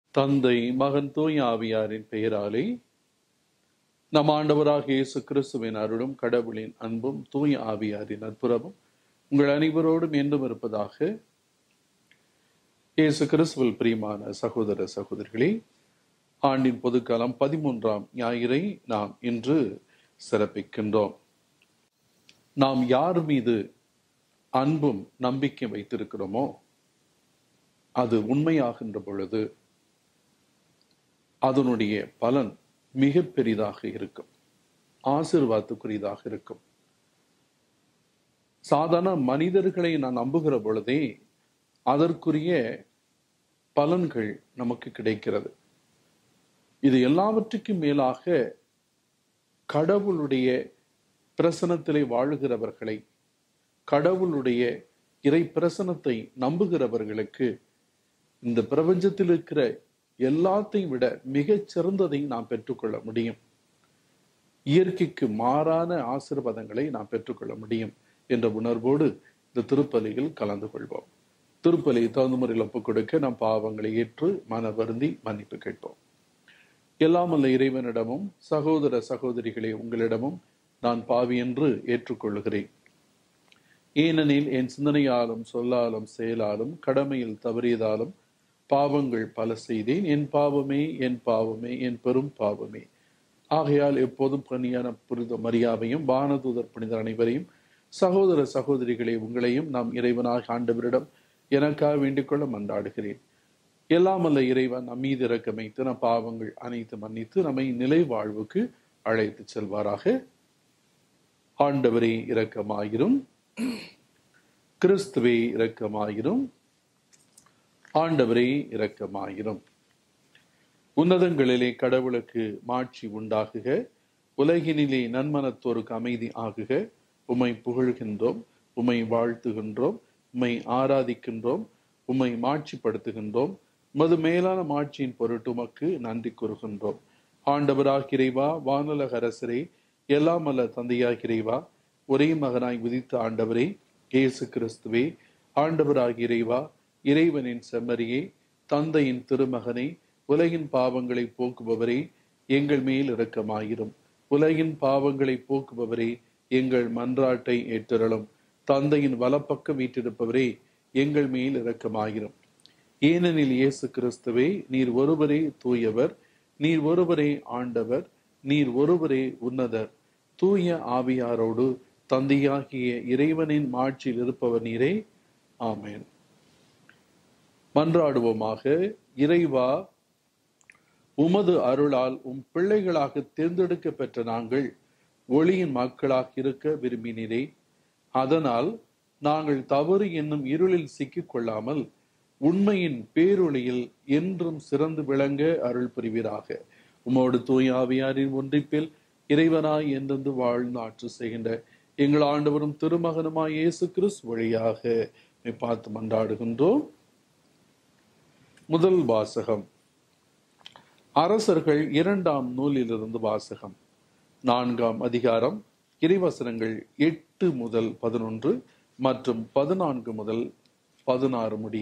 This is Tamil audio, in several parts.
தந்தை மகன் தூய் ஆவியாரின் பெயராலே நம் ஆண்டவராக இயேசு கிறிஸ்துவின் அருளும் கடவுளின் அன்பும் தூய் ஆவியாரின் அற்புதமும் உங்கள் அனைவரோடும் என்றும் இருப்பதாக இயேசு கிறிஸ்துவில் பிரியமான சகோதர சகோதரிகளே ஆண்டின் பொதுக்காலம் பதிமூன்றாம் ஞாயிறை நாம் இன்று சிறப்பிக்கின்றோம் நாம் யார் மீது அன்பும் நம்பிக்கை வைத்திருக்கிறோமோ அது உண்மையாகின்ற பொழுது அதனுடைய பலன் மிக பெரிதாக இருக்கும் ஆசீர்வாதத்துக்குரியதாக இருக்கும் சாதாரண மனிதர்களை நான் நம்புகிற பொழுதே அதற்குரிய பலன்கள் நமக்கு கிடைக்கிறது இது எல்லாவற்றுக்கும் மேலாக கடவுளுடைய பிரசனத்திலே வாழுகிறவர்களை கடவுளுடைய இறை பிரசனத்தை நம்புகிறவர்களுக்கு இந்த பிரபஞ்சத்தில் இருக்கிற எல்லாத்தையும் விட மிகச் சிறந்ததை நாம் பெற்றுக்கொள்ள முடியும் இயற்கைக்கு மாறான ஆசிர்வாதங்களை நாம் பெற்றுக்கொள்ள முடியும் என்ற உணர்வோடு இந்த திருப்பலியில் கலந்து கொள்வோம் திருப்பலி தகுந்த முறையில் ஒப்புக் கொடுக்க நம் பாவங்களை ஏற்று மன வருந்தி மன்னிப்பு கேட்போம் எல்லாம் அல்ல இறைவனிடமும் சகோதர சகோதரிகளே உங்களிடமும் நான் பாவி என்று ஏற்றுக்கொள்கிறேன் ஏனெனில் என் சிந்தனையாலும் சொல்லாலும் செயலாலும் கடமையில் தவறியதாலும் பாவங்கள் பல செய்தேன் என் பாவமே என் பாவமே என் பெரும் பாவமே ஆகையால் எப்போதும் பணியான புனித மரியாதையும் வானதூதர் புனிதர் அனைவரையும் சகோதர சகோதரிகளை உங்களையும் நாம் இறைவனாக ஆண்டவரிடம் எனக்காக வேண்டிக் கொள்ள மன்றாடுகிறேன் எல்லாம் அல்ல இறைவன் நம் மீது இறக்கமைத்து நம் பாவங்கள் அனைத்து மன்னித்து நம்மை நிலை வாழ்வுக்கு அழைத்து செல்வாராக ஆண்டவரே இரக்கமாயிரும் கிறிஸ்துவே இரக்கமாயிரும் ஆண்டவரே இரக்கமாயிரும் உன்னதங்களிலே கடவுளுக்கு மாட்சி உண்டாகுக உலகினிலே நன்மனத்தோருக்கு அமைதி ஆகுக உம்மை புகழ்கின்றோம் உம்மை வாழ்த்துகின்றோம் உம்மை ஆராதிக்கின்றோம் உம்மை மாட்சிப்படுத்துகின்றோம் மது மேலான மாட்சியின் பொருட்டு உமக்கு நன்றி கூறுகின்றோம் ஆண்டவராக இறைவா வானுலக அரசரே எல்லாம் அல்ல தந்தையாக இறைவா ஒரே மகனாய் உதித்த ஆண்டவரே இயேசு கிறிஸ்துவே ஆண்டவராக இறைவா இறைவனின் செம்மறியே தந்தையின் திருமகனே உலகின் பாவங்களை போக்குபவரே எங்கள் மேல் இரக்கமாயிரும் உலகின் பாவங்களை போக்குபவரே எங்கள் மன்றாட்டை ஏற்றருளும் தந்தையின் வலப்பக்கம் வீட்டிருப்பவரே எங்கள் மேல் இரக்கமாயிரும் ஏனெனில் இயேசு கிறிஸ்துவே நீர் ஒருவரே தூயவர் நீர் ஒருவரே ஆண்டவர் நீர் ஒருவரே உன்னதர் தூய ஆவியாரோடு தந்தையாகிய இறைவனின் மாட்சியில் இருப்பவர் நீரே ஆமேன் மன்றாடுவோமாக இறைவா உமது அருளால் உம் பிள்ளைகளாக தேர்ந்தெடுக்க பெற்ற நாங்கள் ஒளியின் மக்களாக இருக்க விரும்பினீரே அதனால் நாங்கள் தவறு என்னும் இருளில் சிக்கிக் கொள்ளாமல் உண்மையின் பேரொளியில் என்றும் சிறந்து விளங்க அருள் புரிவீராக உமோடு தூய் ஆவியாரின் ஒன்றிப்பில் இறைவனாய் என்றென்று வாழ்ந்து ஆட்சி செய்கின்ற எங்கள் ஆண்டவரும் திருமகனுமாய் இயேசு கிறிஸ் வழியாக பார்த்து மன்றாடுகின்றோம் முதல் வாசகம் அரசர்கள் இரண்டாம் நூலிலிருந்து வாசகம் நான்காம் அதிகாரம் இறைவசனங்கள் எட்டு முதல் பதினொன்று மற்றும் பதினான்கு முதல் பதினாறு முடிய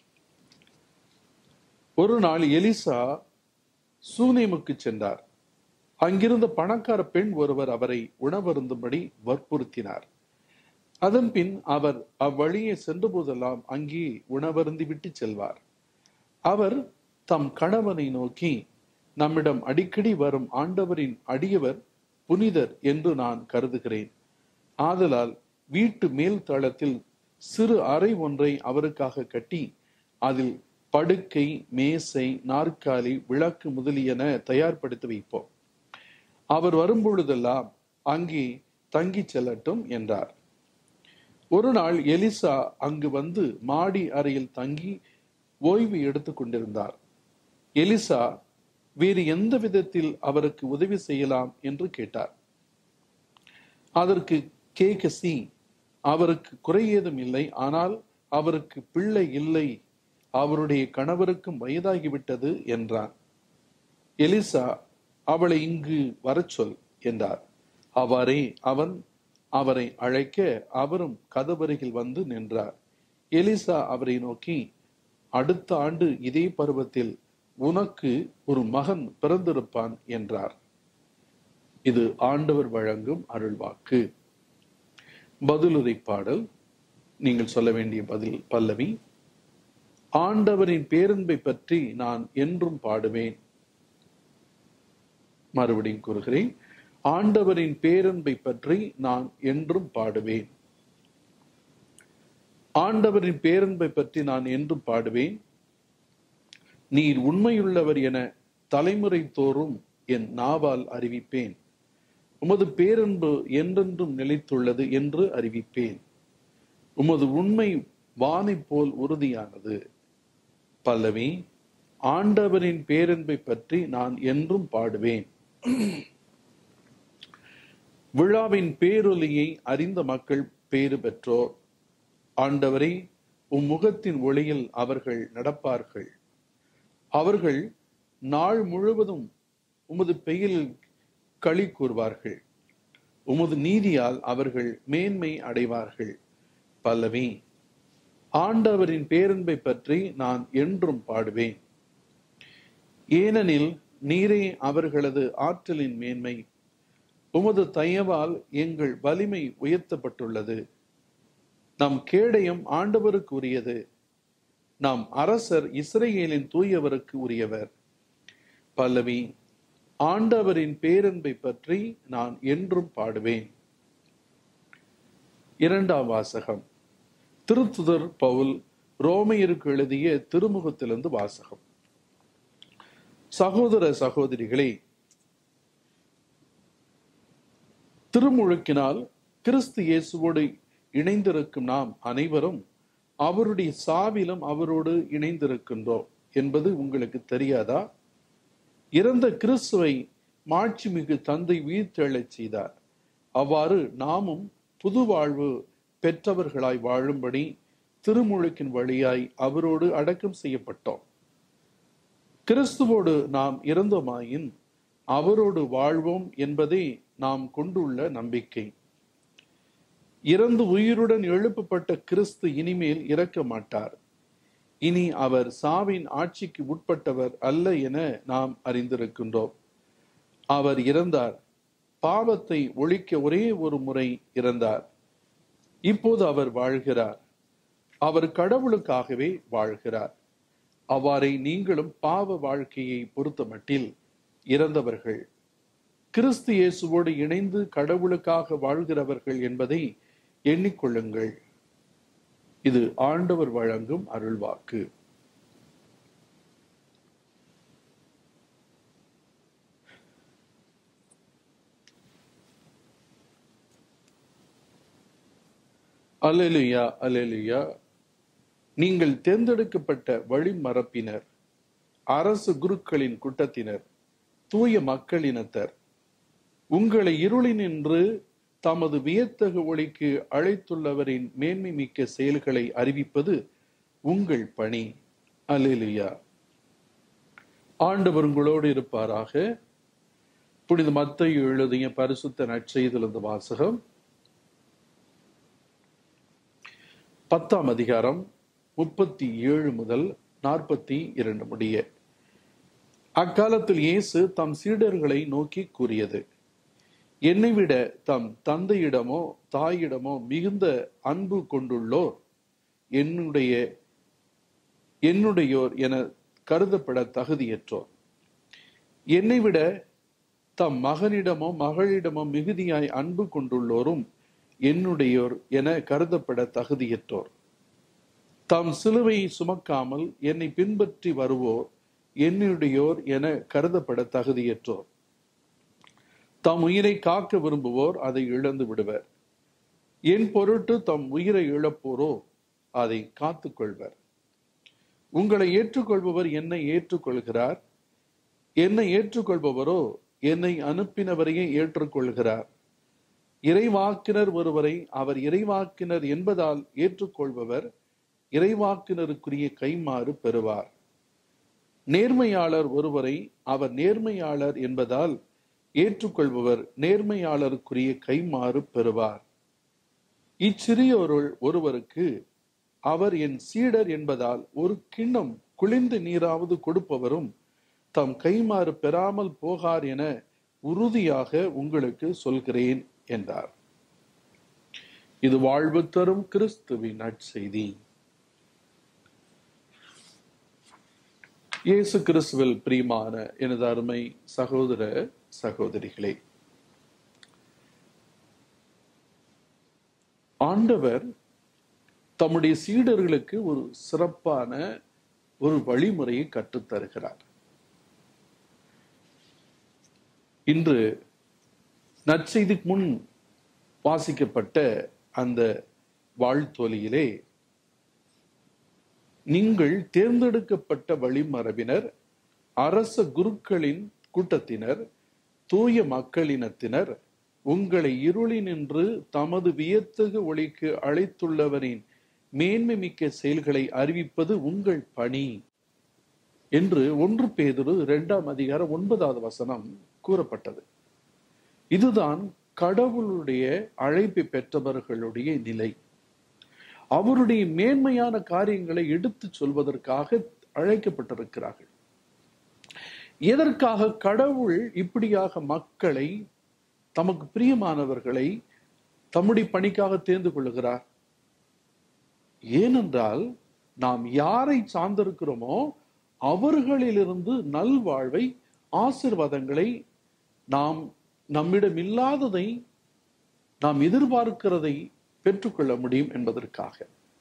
ஒரு நாள் எலிசா சூனேமுக்கு சென்றார் அங்கிருந்த பணக்கார பெண் ஒருவர் அவரை உணவருந்தும்படி வற்புறுத்தினார் அதன் பின் அவர் அவ்வழியே சென்ற போதெல்லாம் அங்கே உணவருந்தி விட்டு செல்வார் அவர் தம் கணவனை நோக்கி நம்மிடம் அடிக்கடி வரும் ஆண்டவரின் அடியவர் புனிதர் என்று நான் கருதுகிறேன் ஆதலால் வீட்டு மேல் தளத்தில் சிறு அறை ஒன்றை அவருக்காக கட்டி அதில் படுக்கை மேசை நாற்காலி விளக்கு முதலியன தயார்படுத்தி வைப்போம் அவர் வரும்பொழுதெல்லாம் அங்கே தங்கி செல்லட்டும் என்றார் ஒரு நாள் எலிசா அங்கு வந்து மாடி அறையில் தங்கி ஓய்வு எடுத்துக் கொண்டிருந்தார் எலிசா வேறு எந்த விதத்தில் அவருக்கு உதவி செய்யலாம் என்று கேட்டார் அதற்கு கேகசி அவருக்கு குறை ஏதும் இல்லை ஆனால் அவருக்கு பிள்ளை இல்லை அவருடைய கணவருக்கும் வயதாகிவிட்டது என்றான் எலிசா அவளை இங்கு வரச் சொல் என்றார் அவ்வாறே அவன் அவரை அழைக்க அவரும் கதவருகில் வந்து நின்றார் எலிசா அவரை நோக்கி அடுத்த ஆண்டு இதே பருவத்தில் உனக்கு ஒரு மகன் பிறந்திருப்பான் என்றார் இது ஆண்டவர் வழங்கும் அருள்வாக்கு பதிலுரை பாடல் நீங்கள் சொல்ல வேண்டிய பதில் பல்லவி ஆண்டவரின் பேரன்பை பற்றி நான் என்றும் பாடுவேன் மறுபடியும் கூறுகிறேன் ஆண்டவரின் பேரன்பை பற்றி நான் என்றும் பாடுவேன் ஆண்டவரின் பேரன்பை பற்றி நான் என்றும் பாடுவேன் நீர் உண்மையுள்ளவர் என தலைமுறை தோறும் என் நாவால் அறிவிப்பேன் உமது பேரன்பு என்றென்றும் நிலைத்துள்ளது என்று அறிவிப்பேன் உமது உண்மை வானை போல் உறுதியானது பல்லவி ஆண்டவரின் பேரன்பை பற்றி நான் என்றும் பாடுவேன் விழாவின் பேரொலியை அறிந்த மக்கள் பேறு பெற்றோர் ஆண்டவரை உம் முகத்தின் ஒளியில் அவர்கள் நடப்பார்கள் அவர்கள் நாள் முழுவதும் உமது பெயரில் களி கூறுவார்கள் உமது நீதியால் அவர்கள் மேன்மை அடைவார்கள் பல்லவி ஆண்டவரின் பேரன்பை பற்றி நான் என்றும் பாடுவேன் ஏனெனில் நீரே அவர்களது ஆற்றலின் மேன்மை உமது தயவால் எங்கள் வலிமை உயர்த்தப்பட்டுள்ளது நம் கேடயம் ஆண்டவருக்கு உரியது நாம் அரசர் இஸ்ரேலின் தூயவருக்கு உரியவர் பல்லவி ஆண்டவரின் பேரன்பை பற்றி நான் என்றும் பாடுவேன் இரண்டாம் வாசகம் திருத்துதர் பவுல் ரோமையருக்கு எழுதிய திருமுகத்திலிருந்து வாசகம் சகோதர சகோதரிகளே திருமுழுக்கினால் கிறிஸ்து இயேசுவோடு இணைந்திருக்கும் நாம் அனைவரும் அவருடைய சாவிலும் அவரோடு இணைந்திருக்கின்றோம் என்பது உங்களுக்கு தெரியாதா இறந்த கிறிஸ்துவை மாட்சிமிகு தந்தை உயிர்த்தெழச் செய்தார் அவ்வாறு நாமும் புது வாழ்வு பெற்றவர்களாய் வாழும்படி திருமுழுக்கின் வழியாய் அவரோடு அடக்கம் செய்யப்பட்டோம் கிறிஸ்துவோடு நாம் இறந்தோமாயின் அவரோடு வாழ்வோம் என்பதே நாம் கொண்டுள்ள நம்பிக்கை இறந்து உயிருடன் எழுப்பப்பட்ட கிறிஸ்து இனிமேல் இறக்க மாட்டார் இனி அவர் சாவின் ஆட்சிக்கு உட்பட்டவர் அல்ல என நாம் அறிந்திருக்கின்றோம் அவர் இறந்தார் பாவத்தை ஒழிக்க ஒரே ஒரு முறை இறந்தார் இப்போது அவர் வாழ்கிறார் அவர் கடவுளுக்காகவே வாழ்கிறார் அவ்வாறே நீங்களும் பாவ வாழ்க்கையை பொறுத்தமட்டில் இறந்தவர்கள் கிறிஸ்து இயேசுவோடு இணைந்து கடவுளுக்காக வாழ்கிறவர்கள் என்பதை எண்ணிக்கொள்ளுங்கள் இது ஆண்டவர் வழங்கும் அருள்வாக்கு அலெலுயா அலெலுயா நீங்கள் தேர்ந்தெடுக்கப்பட்ட வழிமரப்பினர் அரசு குருக்களின் கூட்டத்தினர் தூய மக்களினத்தர் உங்களை இருளினின்று தமது வியத்தகு ஒளிக்கு அழைத்துள்ளவரின் மேன்மை மிக்க செயல்களை அறிவிப்பது உங்கள் பணி அலேலுயா ஆண்டவர் உங்களோடு இருப்பாராக புனித மத்தையு எழுதிய பரிசுத்த நற்செய்திலிருந்து வாசகம் பத்தாம் அதிகாரம் முப்பத்தி ஏழு முதல் நாற்பத்தி இரண்டு முடிய அக்காலத்தில் இயேசு தம் சீடர்களை நோக்கி கூறியது என்னை விட தம் தந்தையிடமோ தாயிடமோ மிகுந்த அன்பு கொண்டுள்ளோர் என்னுடைய என்னுடையோர் என கருதப்பட தகுதியற்றோர் என்னை விட தம் மகனிடமோ மகளிடமோ மிகுதியாய் அன்பு கொண்டுள்ளோரும் என்னுடையோர் என கருதப்பட தகுதியற்றோர் தம் சிலுவையை சுமக்காமல் என்னை பின்பற்றி வருவோர் என்னுடையோர் என கருதப்பட தகுதியற்றோர் தம் உயிரை காக்க விரும்புவோர் அதை இழந்து விடுவர் என் பொருட்டு தம் உயிரை இழப்போரோ அதை காத்துக் கொள்வர் உங்களை ஏற்றுக்கொள்பவர் என்னை ஏற்றுக்கொள்கிறார் என்னை ஏற்றுக்கொள்பவரோ என்னை அனுப்பினவரையே ஏற்றுக்கொள்கிறார் இறைவாக்கினர் ஒருவரை அவர் இறைவாக்கினர் என்பதால் ஏற்றுக்கொள்பவர் இறைவாக்கினருக்குரிய கைமாறு பெறுவார் நேர்மையாளர் ஒருவரை அவர் நேர்மையாளர் என்பதால் ஏற்றுக்கொள்பவர் நேர்மையாளருக்குரிய கைமாறு பெறுவார் இச்சிறியோருள் ஒருவருக்கு அவர் என் சீடர் என்பதால் ஒரு கிண்ணம் குளிர்ந்த நீராவது கொடுப்பவரும் தம் கைமாறு பெறாமல் போகார் என உறுதியாக உங்களுக்கு சொல்கிறேன் என்றார் இது வாழ்வு தரும் கிறிஸ்துவின் நற்செய்தி இயேசு கிறிஸ்துவில் பிரியமான எனது அருமை சகோதர சகோதரிகளே ஆண்டவர் தம்முடைய சீடர்களுக்கு ஒரு சிறப்பான ஒரு வழிமுறையை கற்றுத்தருகிறார் இன்று நற்செய்திக்கு முன் வாசிக்கப்பட்ட அந்த வாழ்த்தொலியிலே நீங்கள் தேர்ந்தெடுக்கப்பட்ட வழிமரபினர் அரச குருக்களின் கூட்டத்தினர் தூய மக்களினத்தினர் உங்களை இருளினின்று தமது வியத்தகு ஒளிக்கு அழைத்துள்ளவரின் மேன்மை மிக்க செயல்களை அறிவிப்பது உங்கள் பணி என்று ஒன்று பேதுரு இரண்டாம் அதிகாரம் ஒன்பதாவது வசனம் கூறப்பட்டது இதுதான் கடவுளுடைய அழைப்பை பெற்றவர்களுடைய நிலை அவருடைய மேன்மையான காரியங்களை எடுத்து சொல்வதற்காக அழைக்கப்பட்டிருக்கிறார்கள் எதற்காக கடவுள் இப்படியாக மக்களை தமக்கு பிரியமானவர்களை தம்முடைய பணிக்காக தேர்ந்து கொள்ளுகிறார் ஏனென்றால் நாம் யாரை சார்ந்திருக்கிறோமோ அவர்களிலிருந்து நல்வாழ்வை ஆசிர்வாதங்களை நாம் நம்மிடம் இல்லாததை நாம் எதிர்பார்க்கிறதை பெற்றுக்கொள்ள முடியும் என்பதற்காக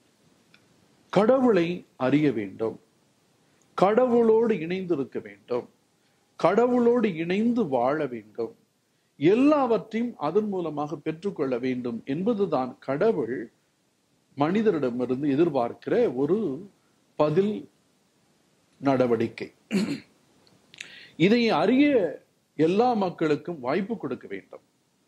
கடவுளை அறிய வேண்டும் கடவுளோடு இணைந்திருக்க வேண்டும் கடவுளோடு இணைந்து வாழ வேண்டும் எல்லாவற்றையும் அதன் மூலமாக பெற்றுக்கொள்ள வேண்டும் என்பதுதான் கடவுள் மனிதரிடமிருந்து எதிர்பார்க்கிற ஒரு பதில் நடவடிக்கை இதை அறிய எல்லா மக்களுக்கும் வாய்ப்பு கொடுக்க வேண்டும்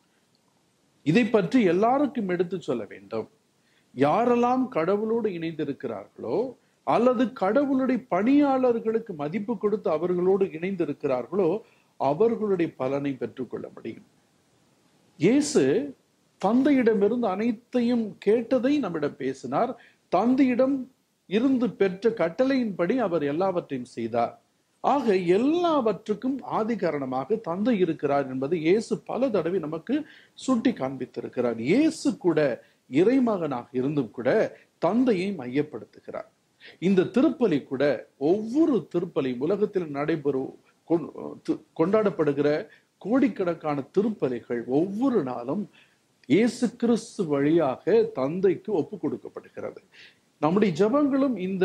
இதை பற்றி எல்லாருக்கும் எடுத்து சொல்ல வேண்டும் யாரெல்லாம் கடவுளோடு இணைந்திருக்கிறார்களோ அல்லது கடவுளுடைய பணியாளர்களுக்கு மதிப்பு கொடுத்து அவர்களோடு இணைந்திருக்கிறார்களோ அவர்களுடைய பலனை பெற்றுக்கொள்ள முடியும் இயேசு தந்தையிடமிருந்து அனைத்தையும் கேட்டதை நம்மிடம் பேசினார் தந்தையிடம் இருந்து பெற்ற கட்டளையின்படி அவர் எல்லாவற்றையும் செய்தார் ஆக எல்லாவற்றுக்கும் ஆதி காரணமாக தந்தை இருக்கிறார் என்பதை இயேசு பல தடவை நமக்கு சுட்டி காண்பித்திருக்கிறார் இயேசு கூட இறைமகனாக இருந்தும் கூட தந்தையை மையப்படுத்துகிறார் இந்த திருப்பலி கூட ஒவ்வொரு திருப்பலி உலகத்தில் நடைபெறும் கொண்டாடப்படுகிற கோடிக்கணக்கான திருப்பலிகள் ஒவ்வொரு நாளும் இயேசு கிறிஸ்து வழியாக தந்தைக்கு ஒப்பு கொடுக்கப்படுகிறது நம்முடைய ஜபங்களும் இந்த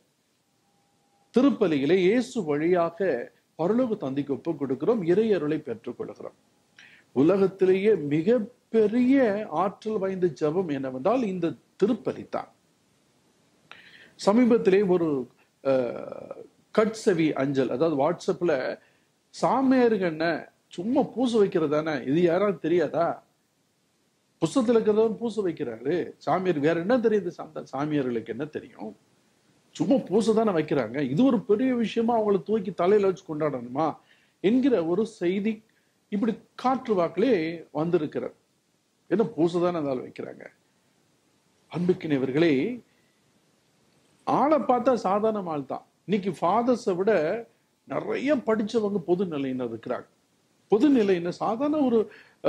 திருப்பலியிலே இயேசு வழியாக பரலோக தந்தைக்கு ஒப்பு கொடுக்கிறோம் இறையருளை பெற்றுக் கொள்கிறோம் உலகத்திலேயே மிகப்பெரிய ஆற்றல் வாய்ந்த ஜபம் என்னவென்றால் இந்த திருப்பலி தான் சமீபத்திலே ஒரு கட்செவி அஞ்சல் அதாவது வாட்ஸ்அப்ல சாமியாருங்க சும்மா பூச வைக்கிறது தானே இது யாராவது தெரியாதா புஸ்தத்துல இருக்கிறதவன் பூச வைக்கிறாரு சாமியார் வேற என்ன தெரியுது சாமியார்களுக்கு என்ன தெரியும் சும்மா பூச தானே வைக்கிறாங்க இது ஒரு பெரிய விஷயமா அவங்கள தூக்கி தலையில வச்சு கொண்டாடணுமா என்கிற ஒரு செய்தி இப்படி காற்று வாக்கிலே வந்திருக்கிறார் என்ன பூச தானே இருந்தாலும் வைக்கிறாங்க அன்புக்கினவர்களே ஆளை பார்த்தா சாதாரண ஆள் தான் இன்னைக்கு ஃபாதர்ஸை விட நிறைய படிச்சவங்க பொது நிலையினர் இருக்கிறாங்க பொது நிலையினர் சாதாரண ஒரு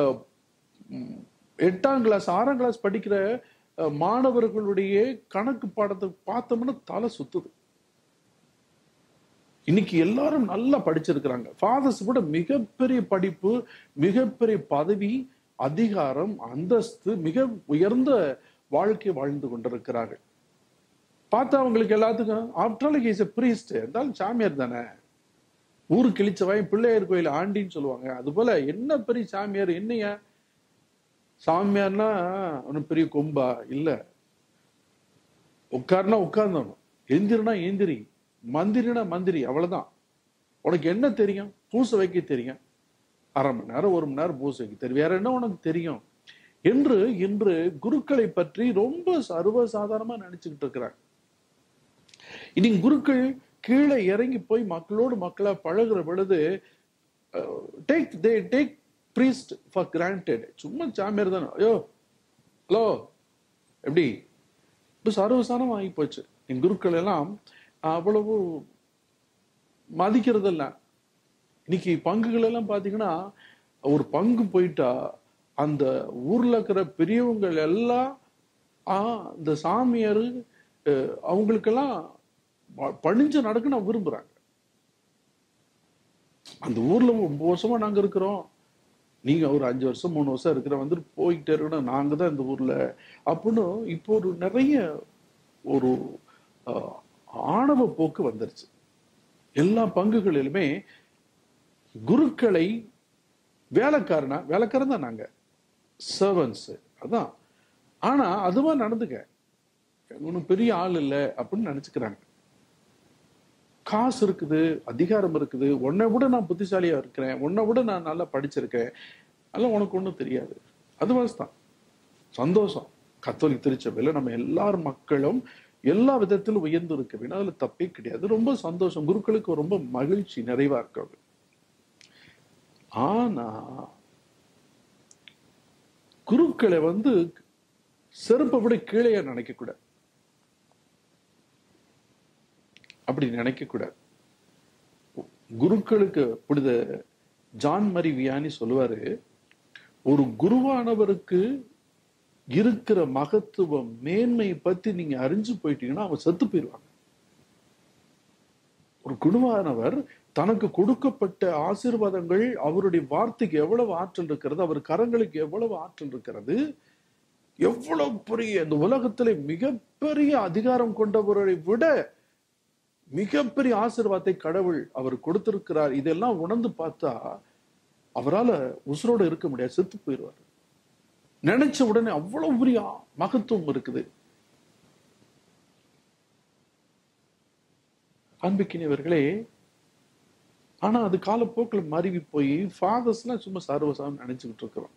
எட்டாம் கிளாஸ் ஆறாம் கிளாஸ் படிக்கிற மாணவர்களுடைய கணக்கு பாடத்தை பார்த்தோம்னா தலை சுத்துது இன்னைக்கு எல்லாரும் நல்லா படிச்சிருக்கிறாங்க ஃபாதர்ஸ் கூட மிகப்பெரிய படிப்பு மிகப்பெரிய பதவி அதிகாரம் அந்தஸ்து மிக உயர்ந்த வாழ்க்கை வாழ்ந்து கொண்டிருக்கிறார்கள் பார்த்தா அவங்களுக்கு எல்லாத்துக்கும் ஆஃப்டர் இஸ் எ பிரீஸ்ட் இருந்தாலும் சாமியார் தானே ஊரு கிழிச்சவாய் பிள்ளையார் கோயில் ஆண்டின்னு சொல்லுவாங்க அது போல என்ன பெரிய சாமியார் என்னையா சாமியார்னா ஒன்றும் பெரிய கொம்பா இல்ல உட்காருனா உட்கார்ந்தணும் எந்திரினா எந்திரி மந்திரினா மந்திரி அவ்வளவுதான் உனக்கு என்ன தெரியும் பூச வைக்க தெரியும் அரை மணி நேரம் ஒரு மணி நேரம் பூச வைக்க தெரியும் வேற என்ன உனக்கு தெரியும் என்று இன்று குருக்களை பற்றி ரொம்ப சர்வசாதாரணமா நினைச்சுக்கிட்டு இருக்கிறாங்க இனி குருக்கள் கீழே இறங்கி போய் மக்களோடு மக்களா பழகுற பொழுது take the take priest for granted சும்மா சாமியார் தானே ஐயோ ஹலோ எப்படி இப்போ சர்வசாரம் ஆகி போச்சு என் குருக்கள் எல்லாம் அவ்வளவு மதிக்கிறது இல்ல இன்னைக்கு பங்குகள் எல்லாம் பாத்தீங்கன்னா ஒரு பங்கு போயிட்டா அந்த ஊர்ல இருக்கிற பெரியவங்க எல்லாம் ஆ இந்த சாமியார் அஹ், அவங்களுக்கெல்லாம் ப- பணிஞ்சு நடக்க நான் விரும்புறாங்க அந்த ஊர்ல ஒன்பது வருஷமா நாங்க இருக்கிறோம் நீங்க ஒரு அஞ்சு வருஷம் மூணு வருஷம் இருக்கிற வந்துட்டு போயிட்டே இருக்கணும் நாங்க தான் இந்த ஊர்ல அப்படின்னு இப்போ ஒரு நிறைய ஒரு அஹ், ஆணவ போக்கு வந்துருச்சு எல்லா பங்குகளிலுமே குருக்களை வேலைக்காரனா வேலைக்காரன் தான் நாங்க சர்வன்ஸ் அதான் ஆனா அதுவா நடந்துக்க ஒன்றும் பெரிய ஆள் இல்லை அப்படின்னு நினைச்சுக்கிறாங்க காசு இருக்குது அதிகாரம் இருக்குது உன்னை விட நான் புத்திசாலியா இருக்கிறேன் உன்னை விட நான் நல்லா படிச்சிருக்கேன் அதெல்லாம் உனக்கு ஒன்றும் தெரியாது அது தான் சந்தோஷம் கத்தோலிக் திருச்சபையில நம்ம எல்லார் மக்களும் எல்லா விதத்திலும் உயர்ந்து இருக்க வேண்டும் அதுல தப்பே கிடையாது ரொம்ப சந்தோஷம் குருக்களுக்கு ரொம்ப மகிழ்ச்சி நிறைவா இருக்கிறது ஆனா குருக்களை வந்து செருப்பை விட கீழே நினைக்க கூடாது அப்படி நினைக்க கூடாது குருக்களுக்கு புனித ஜான் மரி வியானி சொல்லுவாரு ஒரு குருவானவருக்கு இருக்கிற மகத்துவம் மேன்மை பத்தி நீங்க அறிஞ்சு போயிட்டீங்கன்னா அவன் செத்து போயிடுவாங்க ஒரு குருவானவர் தனக்கு கொடுக்கப்பட்ட ஆசீர்வாதங்கள் அவருடைய வார்த்தைக்கு எவ்வளவு ஆற்றல் இருக்கிறது அவர் கரங்களுக்கு எவ்வளவு ஆற்றல் இருக்கிறது எவ்வளவு பெரிய இந்த உலகத்திலே மிகப்பெரிய அதிகாரம் கொண்டவரை விட மிகப்பெரிய ஆசீர்வாதத்தை கடவுள் அவர் கொடுத்திருக்கிறார் இதெல்லாம் உணர்ந்து பார்த்தா அவரால உசுரோட இருக்க முடியாது செத்து போயிடுவார் நினைச்ச உடனே அவ்வளவு பெரிய மகத்துவம் இருக்குது அன்பிக்கினவர்களே ஆனா அது காலப்போக்கில் மருவி போய் ஃபாதர்ஸ்லாம் சும்மா சர்வசாமி நினைச்சுக்கிட்டு இருக்கிறோம்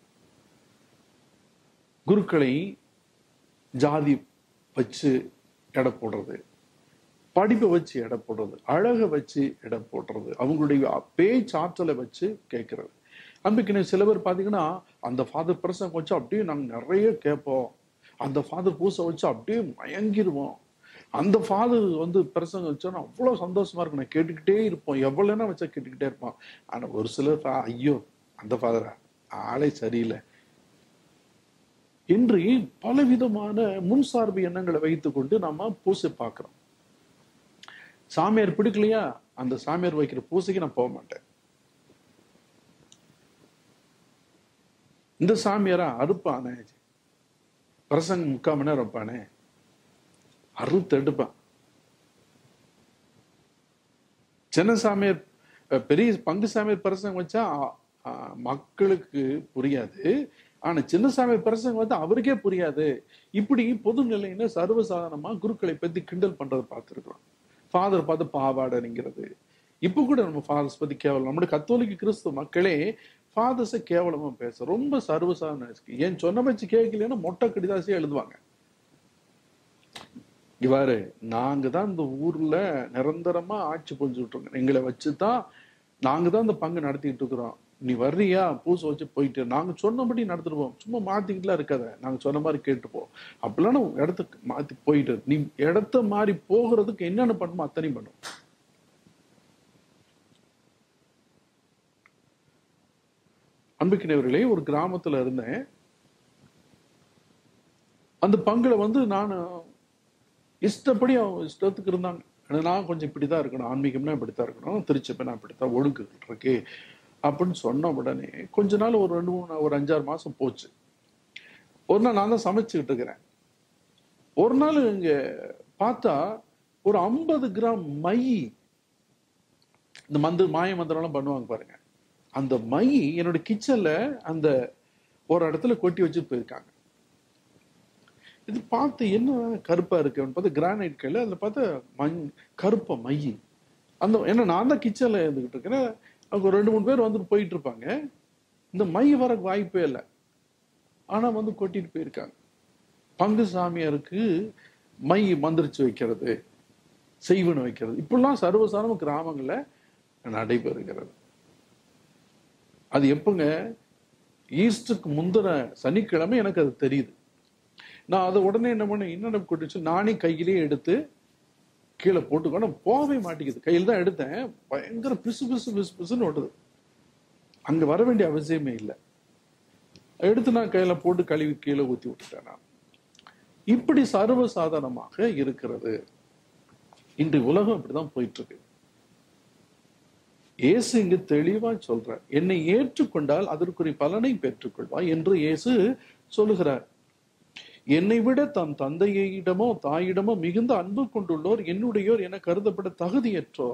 குருக்களை ஜாதி வச்சு எடை போடுறது படிப்பை வச்சு எடை போடுறது அழகை வச்சு எடை போடுறது அவங்களுடைய பேச்சாற்றலை வச்சு கேட்கறது அன்புக்கு சில பேர் பார்த்தீங்கன்னா அந்த ஃபாதர் பிரசங்க வச்சு அப்படியே நாங்கள் நிறைய கேட்போம் அந்த ஃபாதர் பூசை வச்சு அப்படியே மயங்கிடுவோம் அந்த ஃபாதர் வந்து பிரசங்க வச்சோன்னா அவ்வளோ சந்தோஷமா இருக்கும் நான் கேட்டுக்கிட்டே இருப்போம் எவ்வளோனா வச்சா கேட்டுக்கிட்டே இருப்போம் ஆனால் ஒரு சிலர் "ஆ, ஐயோ அந்த ஃபாதரா ஆளே சரியில்லை என்று பலவிதமான முன்சார்பு எண்ணங்களை வைத்துக்கொண்டு நம்ம பூசை பார்க்கிறோம் சாமியார் பிடிக்கலையா அந்த சாமியார் வைக்கிற பூசைக்கு நான் போக மாட்டேன் இந்த சாமியாரா அறுப்பானே பிரசங்க முக்கால் மணி நேரம் இருப்பானே அறுத்து எடுப்பான் சின்ன சாமியார் அஹ், பெரிய பங்கு சாமியார் பிரசங்க வச்சா அ- அ- மக்களுக்கு புரியாது ஆனா சின்ன சாமியார் பிரசங்க வந்து அவருக்கே புரியாது இப்படி பொது நிலையில சர்வசாதாரணமா குருக்களை பத்தி கிண்டல் பண்றதை பார்த்துருக்கோம் ஃபாதர் பார்த்து பாவாடனுங்கிறது இப்போ கூட நம்ம ஃபாதர்ஸ் பத்தி கேவலம் நம்முடைய கத்தோலிக்க கிறிஸ்துவ மக்களே ஃபாதர்ஸை கேவலமா பேச ரொம்ப சர்வசாதாரண இருக்கு. ஏன் சொன்ன வச்சு கேட்கலன்னா மொட்டை கடிதாசியா எழுதுவாங்க இவ்வாறு நாங்க தான் இந்த ஊர்ல நிரந்தரமா ஆட்சி புரிஞ்சுட்டு இருக்கோம் எங்களை வச்சுதான் நாங்க தான் இந்த பங்கு நடத்திட்டு இருக்கிறோம் நீ வர்றியா பூசை வச்சு போயிட்டு நாங்க சொன்னபடி நடத்திடுவோம் சும்மா மாத்திக்கிட்டுலாம் இருக்காத நாங்க சொன்ன மாதிரி கேட்டுப்போம் அப்படிலாம் இடத்துக்கு மாத்தி போயிட்டு இரு. நீ இடத்த மாறி போகிறதுக்கு என்னென்ன பண்ணுமோ அத்தனையும் பண்ணும் அன்புக்கினவர்களே ஒரு கிராமத்துல இருந்தேன் அந்த பங்குல வந்து நான் இஷ்டப்படி அவங்க இஷ்டத்துக்கு இருந்தாங்க ஆனா நான் கொஞ்சம் இப்படிதான் இருக்கணும் ஆன்மீகம்னா இப்படித்தான் இருக்கணும் திருச்சபை நான் இப்படித்தான் ஒழுங்குகள் இருக்கு அப்படின்னு சொன்ன உடனே கொஞ்ச நாள் ஒரு ரெண்டு மூணு ஒரு அஞ்சாறு மாசம் போச்சு ஒரு நாள் நான் தான் சமைச்சுக்கிட்டு இருக்கிறேன் ஒரு நாள் இங்க பார்த்தா ஒரு ஐம்பது கிராம் மை இந்த மந்து மாய மந்திரம்லாம் பண்ணுவாங்க பாருங்க அந்த மை என்னோட கிச்சன்ல அந்த ஒரு இடத்துல கொட்டி வச்சு போயிருக்காங்க இது பார்த்து என்ன கருப்பா இருக்கு பார்த்து கிரானைட் கல் அதில் பார்த்தா மண் கருப்ப மை அந்த ஏன்னா நான் தான் கிச்சன்ல இருந்துகிட்டு இருக்கிறேன் அவங்க ஒரு ரெண்டு மூணு பேர் வந்துட்டு போயிட்டு இருப்பாங்க இந்த மை வர வாய்ப்பே இல்லை ஆனா வந்து கொட்டிட்டு போயிருக்காங்க பங்கு சாமியாருக்கு மை மந்திரிச்சு வைக்கிறது செய்வன வைக்கிறது இப்படிலாம் சர்வசாதாரண கிராமங்கள்ல நடைபெறுகிறது அது எப்பங்க ஈஸ்டுக்கு முந்தின சனிக்கிழமை எனக்கு அது தெரியுது நான் அதை உடனே என்ன பண்ணேன் என்னென்ன கொட்டுச்சு நானே கையிலேயே எடுத்து கீழே போட்டுக்கோ நான் போகவே மாட்டேங்குது கையில் தான் எடுத்தேன் பயங்கர பிசு பிசு பிசு பிசுன்னு ஓட்டுது அங்க வர வேண்டிய அவசியமே இல்லை எடுத்து நான் கையில போட்டு கழுவி கீழே ஊத்தி விட்டுட்டேன் நான் இப்படி சர்வசாதாரணமாக இருக்கிறது இன்று உலகம் இப்படிதான் போயிட்டு இருக்கு இயேசு இங்கு தெளிவா சொல்ற என்னை ஏற்றுக்கொண்டால் அதற்குரிய பலனை பெற்றுக்கொள்வாய் என்று இயேசு சொல்லுகிறார் என்னை விட தன் தந்தையிடமோ தாயிடமோ மிகுந்த அன்பு கொண்டுள்ளோர் என்னுடையோர் என கருதப்பட தகுதியற்றோர்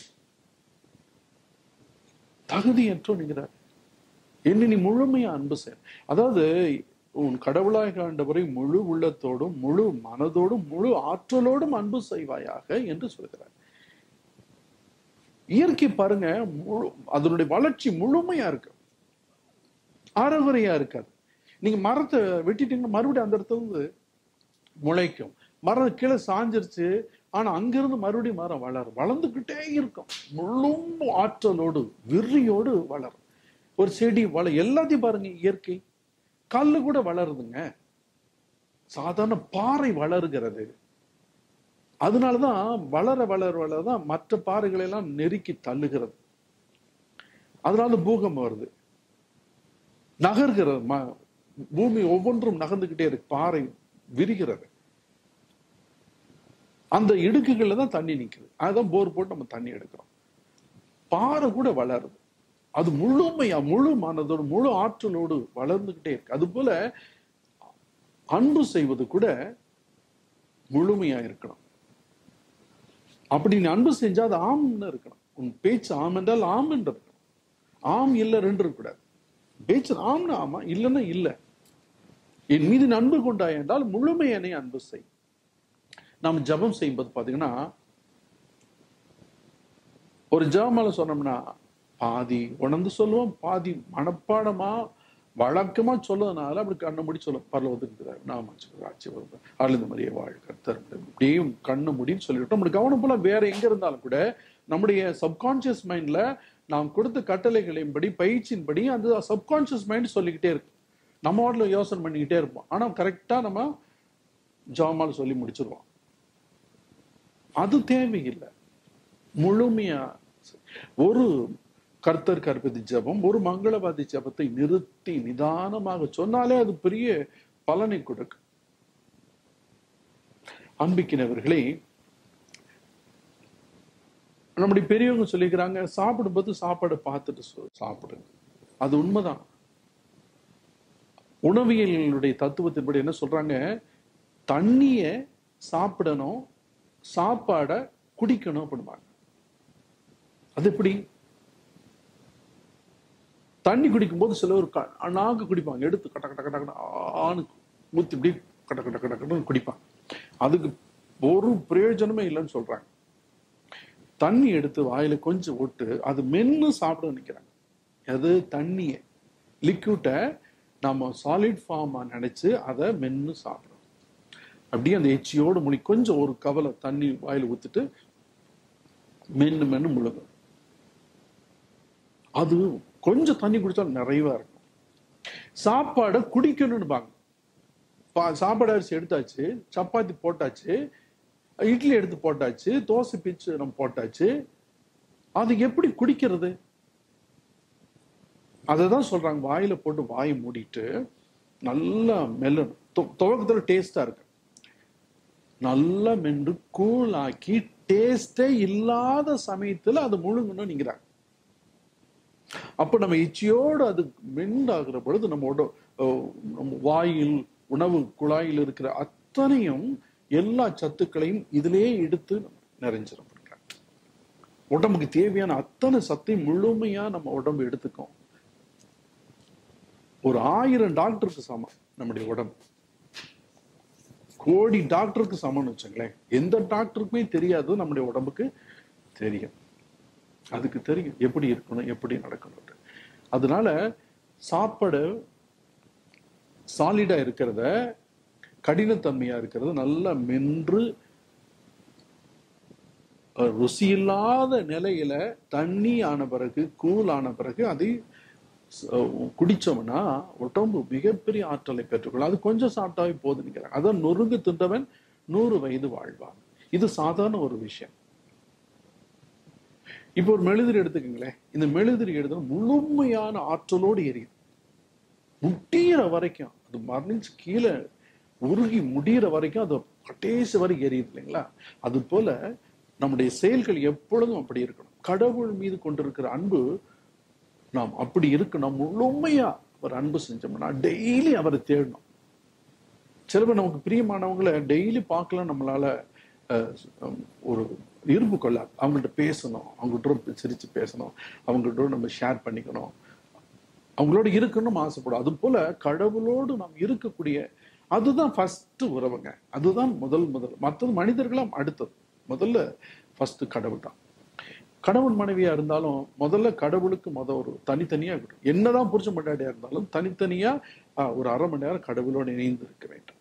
தகுதியற்றோர் என்கிறார் என்னை நீ முழுமையா அன்பு செய் அதாவது உன் கடவுளாக ஆண்டவரை முழு உள்ளத்தோடும் முழு மனதோடும் முழு ஆற்றலோடும் அன்பு செய்வாயாக என்று சொல்கிறார் இயற்கை பாருங்க முழு அதனுடைய வளர்ச்சி முழுமையா இருக்கு ஆரோக்கியா இருக்காது நீங்க மரத்தை வெட்டிட்டீங்கன்னா மறுபடியும் அந்த இடத்துல இருந்து முளைக்கும் மரம் கீழே சாஞ்சிருச்சு ஆனா அங்கிருந்து மறுபடியும் மரம் வளரும் வளர்ந்துகிட்டே இருக்கும் முழு ஆற்றலோடு வெறியோடு வளரும் ஒரு செடி வள எல்லாத்தையும் பாருங்க இயற்கை கல்லு கூட வளருதுங்க சாதாரண பாறை வளருகிறது அதனாலதான் வளர வளர வளரதான் மற்ற பாறைகளை எல்லாம் நெருக்கி தள்ளுகிறது அதனால பூகம்பம் வருது நகர்கிறது ம- பூமி ஒவ்வொன்றும் நகர்ந்துகிட்டே இருக்கு பாறை விரிகிறது அந்த இடுக்குகள்ல தான் தண்ணி நிக்குது அதுதான் போர் போட்டு நம்ம தண்ணி எடுக்கிறோம் பாறை கூட வளருது அது முழுமையா முழு மனதோடு முழு ஆற்றலோடு வளர்ந்துகிட்டே இருக்கு அது போல அன்பு செய்வது கூட முழுமையா இருக்கணும் அப்படி நீ அன்பு செஞ்சா அது ஆம்னு இருக்கணும் உன் பேச்சு ஆம் என்றால் ஆம் என்று இருக்கணும் ஆம் இல்ல ரெண்டு இருக்கக்கூடாது பேச்சு ஆம்னு ஆமா இல்லைன்னா இல்ல என் மீது நீ அன்பு கொண்டாய் என்றால் முழுமையனை அன்பு செய் நாம் ஜெபம் செய்யும்போது பாத்தீங்கன்னா ஒரு ஜெபமால சொன்னோம்னா பாதி உணர்ந்து சொல்லுவோம் பாதி மனப்பாடமா வழக்கமா சொல்லதுனால அப்படி கண்ணை மூடி சொல்ல பரலவத்துக்கு நாம ஆட்சி வருவேன் அழுந்த மாதிரியே வாழ் கர்த்தர் இப்படியும் கண்ணு முடின்னு சொல்லிவிட்டோம் நம்முடைய கவனம் போல வேற எங்க இருந்தாலும் கூட நம்முடைய சப்கான்சியஸ் மைண்ட்ல நாம் கொடுத்த கட்டளைகளின்படி பயிற்சியின்படி அந்த சப்கான்சியஸ் மைண்ட் சொல்லிக்கிட்டே இருக்கு நம்ம வாட்டில் யோசனை பண்ணிக்கிட்டே இருப்போம் ஆனா கரெக்டா நம்ம ஜாமால் சொல்லி முடிச்சிருவோம் அது தேவையில்லை முழுமையா ஒரு கர்த்தர் கற்பித்த ஜெபம் ஒரு மங்களவாதி ஜெபத்தை நிறுத்தி நிதானமாக சொன்னாலே அது பெரிய பலனை கொடுக்கும் அன்பிக்கினவர்களே நம்முடைய பெரியவங்க சொல்லிக்கிறாங்க சாப்பிடும்போது சாப்பாடை பார்த்துட்டு சொ- சாப்பிடுங்க அது உண்மைதான் உணவியலுடைய தத்துவத்தின்படி என்ன சொல்றாங்க தண்ணிய சாப்பிடணும் சாப்பாடை குடிக்கணும் அப்படிம்பாங்க அது எப்படி தண்ணி குடிக்கும்போது சிலர் க- நாக்கு குடிப்பாங்க எடுத்து கட்ட கட்ட கட்ட கட்ட ஆணு ஊத்தி இப்படி கட்ட கட்ட கட்ட கட்டன்னு குடிப்பாங்க அதுக்கு ஒரு பிரயோஜனமே இல்லைன்னு சொல்றாங்க தண்ணி எடுத்து வாயில கொஞ்சம் விட்டு அது மென்னு சாப்பிட நினைக்கிறாங்க அது தண்ணிய லிக்விட்டை நம்ம சாலிட் ஃபார்மா நினைச்சு அதை மென்னு சாப்பிடணும் அப்படியே அந்த எச்சியோடு முடி கொஞ்சம் ஒரு கவலை தண்ணி வாயில ஊத்திட்டு மென்னு மென்னு முழுகும் அது கொஞ்சம் தண்ணி குடிச்சா நிறைவா இருக்கும் சாப்பாடை குடிக்கணும்னு பாங்க பா- சாப்பாடு அரிசி எடுத்தாச்சு சப்பாத்தி போட்டாச்சு இட்லி எடுத்து போட்டாச்சு தோசை பிச்சு நம்ம போட்டாச்சு அது எப்படி குடிக்கிறது அததான் சொல்றாங்க வாயில போட்டு வாயை மூடிட்டு நல்லா மெல்லணும் துவ- துவக்கத்துல டேஸ்டா இருக்கு நல்லா மென்று கூல் ஆக்கி டேஸ்டே இல்லாத சமயத்துல அது முழுங்கணும் நீங்கிறாங்க அப்ப நம்ம இச்சையோடு அது மெண்டாகிற பொழுது நம்ம உட- அஹ் நம்ம வாயில் உணவு குழாயில் இருக்கிற அத்தனையும் எல்லா சத்துக்களையும் இதிலேயே எடுத்து நிறைஞ்சிடும் உடம்புக்கு தேவையான அத்தனை சத்தையும் முழுமையா நம்ம உடம்பு எடுத்துக்கும் ஒரு ஆயிரம் டாக்டருக்கு சமம் நம்முடைய உடம்பு கோடி டாக்டருக்கு சமம்னு வச்சுங்களேன் எந்த டாக்டருக்குமே தெரியாது நம்முடைய உடம்புக்கு தெரியும் அதுக்கு தெரியும் எப்படி இருக்கணும் எப்படி நடக்கணும் அதனால சாப்பாடு சாலிடா இருக்கிறத கடினத்தன்மையா இருக்கிறது நல்லா மென்று அஹ், ருசியில்லாத நிலையில தண்ணி ஆன பிறகு கூல் ஆன பிறகு அதை ச- குடிச்சோம்னா உடம்பு மிகப்பெரிய ஆற்றலை பெற்றுக்கொள்ளும் அது கொஞ்சம் சாப்பிட்டாவே போதும் நினைக்கிறேன் அதான் நொறுங்கு தின்றவன் நூறு வயது வாழ்வான் இது சாதாரண ஒரு விஷயம் இப்போ ஒரு மெழுதிரி எடுத்துக்கங்களேன் இந்த மெழுதிரி எடுத்து முழுமையான ஆற்றலோடு எரியுது முட்டியிற வரைக்கும் அது மரணிச்சு கீழே உருகி முடியிற வரைக்கும் அது கடைசி வரைக்கும் எரியுது இல்லைங்களா அது போல நம்முடைய செயல்கள் எப்பொழுதும் அப்படி இருக்கணும் கடவுள் மீது கொண்டிருக்கிற அன்பு நாம் அப்படி இருக்கணும் முழுமையா அவர் அன்பு செஞ்சோம்னா டெய்லி அவரை தேடணும் சில பேர் நமக்கு பிரியமானவங்களை டெய்லி பார்க்கலாம் நம்மளால அஹ், ஒரு இரும்பு கொள்ளாது அவங்கள்ட்ட பேசணும் அவங்கள்ட்ட சிரிச்சு பேசணும் அவங்கள்ட்ட நம்ம ஷேர் பண்ணிக்கணும் அவங்களோட இருக்கணும்னு ஆசைப்படும் அது போல கடவுளோடு நாம் இருக்கக்கூடிய அதுதான் ஃபர்ஸ்ட் உறவுங்க அதுதான் முதல் முதல் மற்றது மனிதர்களாம் அடுத்தது முதல்ல ஃபர்ஸ்ட் கடவுள் தான் கணவன் மனைவியா இருந்தாலும் முதல்ல கடவுளுக்கு முத ஒரு தனித்தனியா இருக்கணும் என்னதான் புருஷன் மண்டாடியா இருந்தாலும் தனித்தனியா ஆஹ், ஒரு அரை மணி நேரம் கடவுளோடு இணைந்து இருக்க வேண்டும்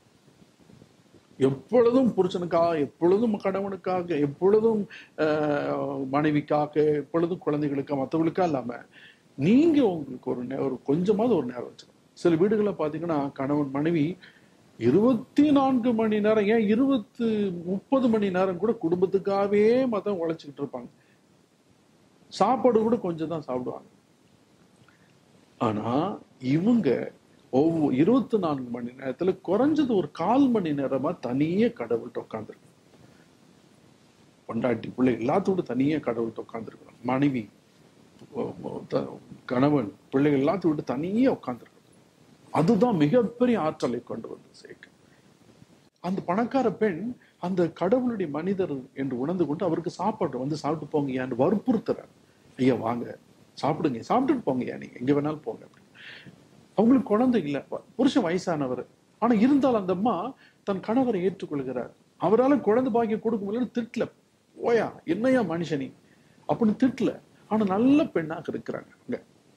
எப்பொழுதும் புருஷனுக்காக எப்பொழுதும் கணவனுக்காக எப்பொழுதும் ஆஹ், மனைவிக்காக எப்பொழுதும் குழந்தைகளுக்காக மற்றவங்களுக்கா இல்லாம நீங்க உங்களுக்கு ஒரு நே- ஒரு கொஞ்சமாவது ஒரு நேரம் வச்சுக்கணும் சில வீடுகளில் பாத்தீங்கன்னா கணவன் மனைவி இருபத்தி நான்கு மணி நேரம் ஏன் இருபத்து முப்பது மணி நேரம் கூட குடும்பத்துக்காகவே மதம் உழைச்சிக்கிட்டு இருப்பாங்க சாப்பாடு கூட கொஞ்சம் தான் சாப்பிடுவாங்க ஆனா இவங்க ஒவ்வொரு இருபத்தி நான்கு மணி நேரத்துல குறைஞ்சது ஒரு கால் மணி நேரமா தனியே கடவுள்கிட்ட உட்காந்துருக்கு பொண்டாட்டி பிள்ளை எல்லாத்தோட தனியே கடவுள்கிட்ட உட்காந்துருக்கணும் மனைவி ஒ- ஒ- த- கணவன் பிள்ளைகள் எல்லாத்தையும் விட்டு தனியே உட்காந்துருக்கணும் அதுதான் மிகப்பெரிய ஆற்றலை கொண்டு வந்து சேர்க்க அந்த பணக்கார பெண் அந்த கடவுளுடைய மனிதர் என்று உணர்ந்து கொண்டு அவருக்கு சாப்பாடு வந்து சாப்பிட்டு போங்க ஏன்னு வற்புறுத்துறார் ஐயா வாங்க சாப்பிடுங்க சாப்பிட்டுட்டு போங்க ஐயா நீங்க எங்க வேணாலும் போங்க அப்படின்னு அவங்களுக்கு குழந்தை இல்ல புருஷன் வயசானவர் ஆனா இருந்தாலும் அந்த அம்மா தன் கணவரை ஏற்றுக்கொள்கிறார் அவரால குழந்தை பாக்கியம் கொடுக்க முடியலன்னு திட்டல ஓயா என்னையா மனுஷனி அப்படின்னு திட்டல ஆனா நல்ல பெண்ணாக இருக்கிறாங்க அங்க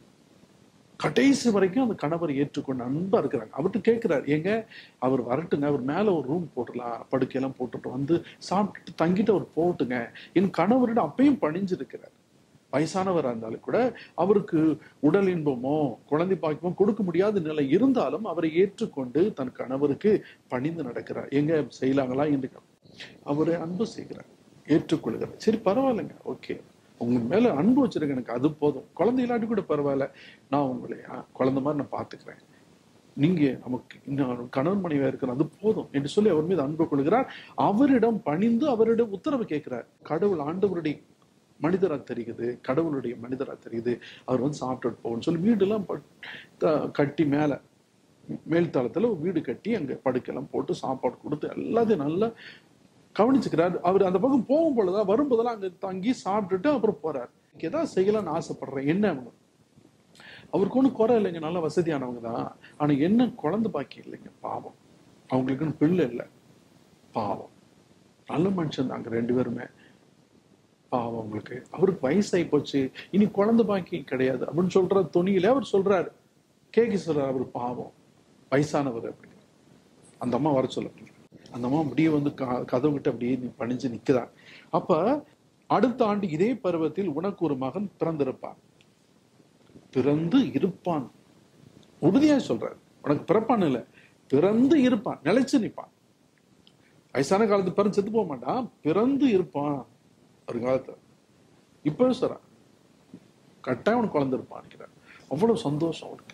கடைசி வரைக்கும் அந்த கணவர் ஏற்றுக்கொண்டு அன்பா இருக்கிறாங்க அவர்கிட்ட கேட்கிறார் ஏங்க அவர் வரட்டுங்க அவர் மேல ஒரு ரூம் போட்டுடலாம் படுக்கையெல்லாம் போட்டுட்டு வந்து சாப்பிட்டுட்டு தங்கிட்டு அவர் போட்டுங்க என் கணவரிடம் அப்பயும் பணிஞ்சிருக்கிறார் வயசானவரா இருந்தாலும் கூட அவருக்கு உடல் இன்பமோ குழந்தை பாக்கியமோ கொடுக்க முடியாத நிலை இருந்தாலும் அவரை ஏற்றுக்கொண்டு தன் கணவருக்கு பணிந்து நடக்கிறார் எங்க செய்யலாங்களா என்று அவரை அன்பு செய்கிறார் ஏற்றுக்கொள்கிறார் சரி பரவாயில்லைங்க ஓகே உங்க மேல அன்பு வச்சிருக்க எனக்கு அது போதும் குழந்தை இல்லாட்டி கூட பரவாயில்ல நான் உங்களை ஆ, குழந்தை மாதிரி நான் பாத்துக்கிறேன் நீங்க நமக்கு இன்னும் கணவன் மனைவியா இருக்கிற அது போதும் என்று சொல்லி அவர் மீது அன்பு கொள்கிறார் அவரிடம் பணிந்து அவரிடம் உத்தரவு கேட்கிறார் கடவுள் ஆண்டவருடைய மனிதரா தெரியுது கடவுளுடைய மனிதரா தெரியுது அவர் வந்து சாப்பிட்டுட்டு போகணும்னு சொல்லி வீடெல்லாம் பட்- த- கட்டி மேல மேல் தளத்துல ஒரு வீடு கட்டி அங்க படுக்கையெல்லாம் போட்டு சாப்பாடு கொடுத்து எல்லாத்தையும் நல்லா கவனிச்சுக்கிறார் அவர் அந்த பக்கம் போகும் பொழுதா வரும்போதெல்லாம் அங்க தங்கி சாப்பிட்டுட்டு அப்புறம் போறார் எனக்கு ஏதாவது செய்யலாம்னு ஆசைப்படுறேன் என்ன அவங்க அவருக்கு ஒன்றும் குறை இல்லைங்க நல்ல வசதியானவங்க தான் ஆனா என்ன குழந்தை பாக்கி இல்லைங்க பாவம் அவங்களுக்குன்னு பிள்ளை இல்லை பாவம் நல்ல மனுஷன் தாங்க ரெண்டு பேருமே பாவம் அவங்களுக்கு அவருக்கு வயசாகி போச்சு இனி குழந்தை பாக்கி கிடையாது அப்படின்னு சொல்ற துணியில அவர் சொல்றாரு கேட்க சொல்றாரு அவர் பாவம் வயசானவர் அப்படின்னு அந்த அம்மா வர சொல்ல அந்த அம்மா அப்படியே வந்து க- கதவுகிட்ட அப்படியே நி- பணிஞ்சு நிக்கிறார் அப்ப அடுத்த ஆண்டு இதே பருவத்தில் உனக்கு ஒரு மகன் பிறந்திருப்பான் பிறந்து இருப்பான் உறுதியா சொல்றாரு உனக்கு பிறப்பான் இல்ல பிறந்து இருப்பான் நிலைச்சு நிப்பான் வயசான காலத்து பிறந்து செத்து போக மாட்டான் பிறந்து இருப்பான் ஒரு காலத்துல இப்ப சொல்றான் கட்டாயம் அவனுக்கு குழந்தை இருப்பான் நினைக்கிறார் அவ்வளவு சந்தோஷம் அவனுக்கு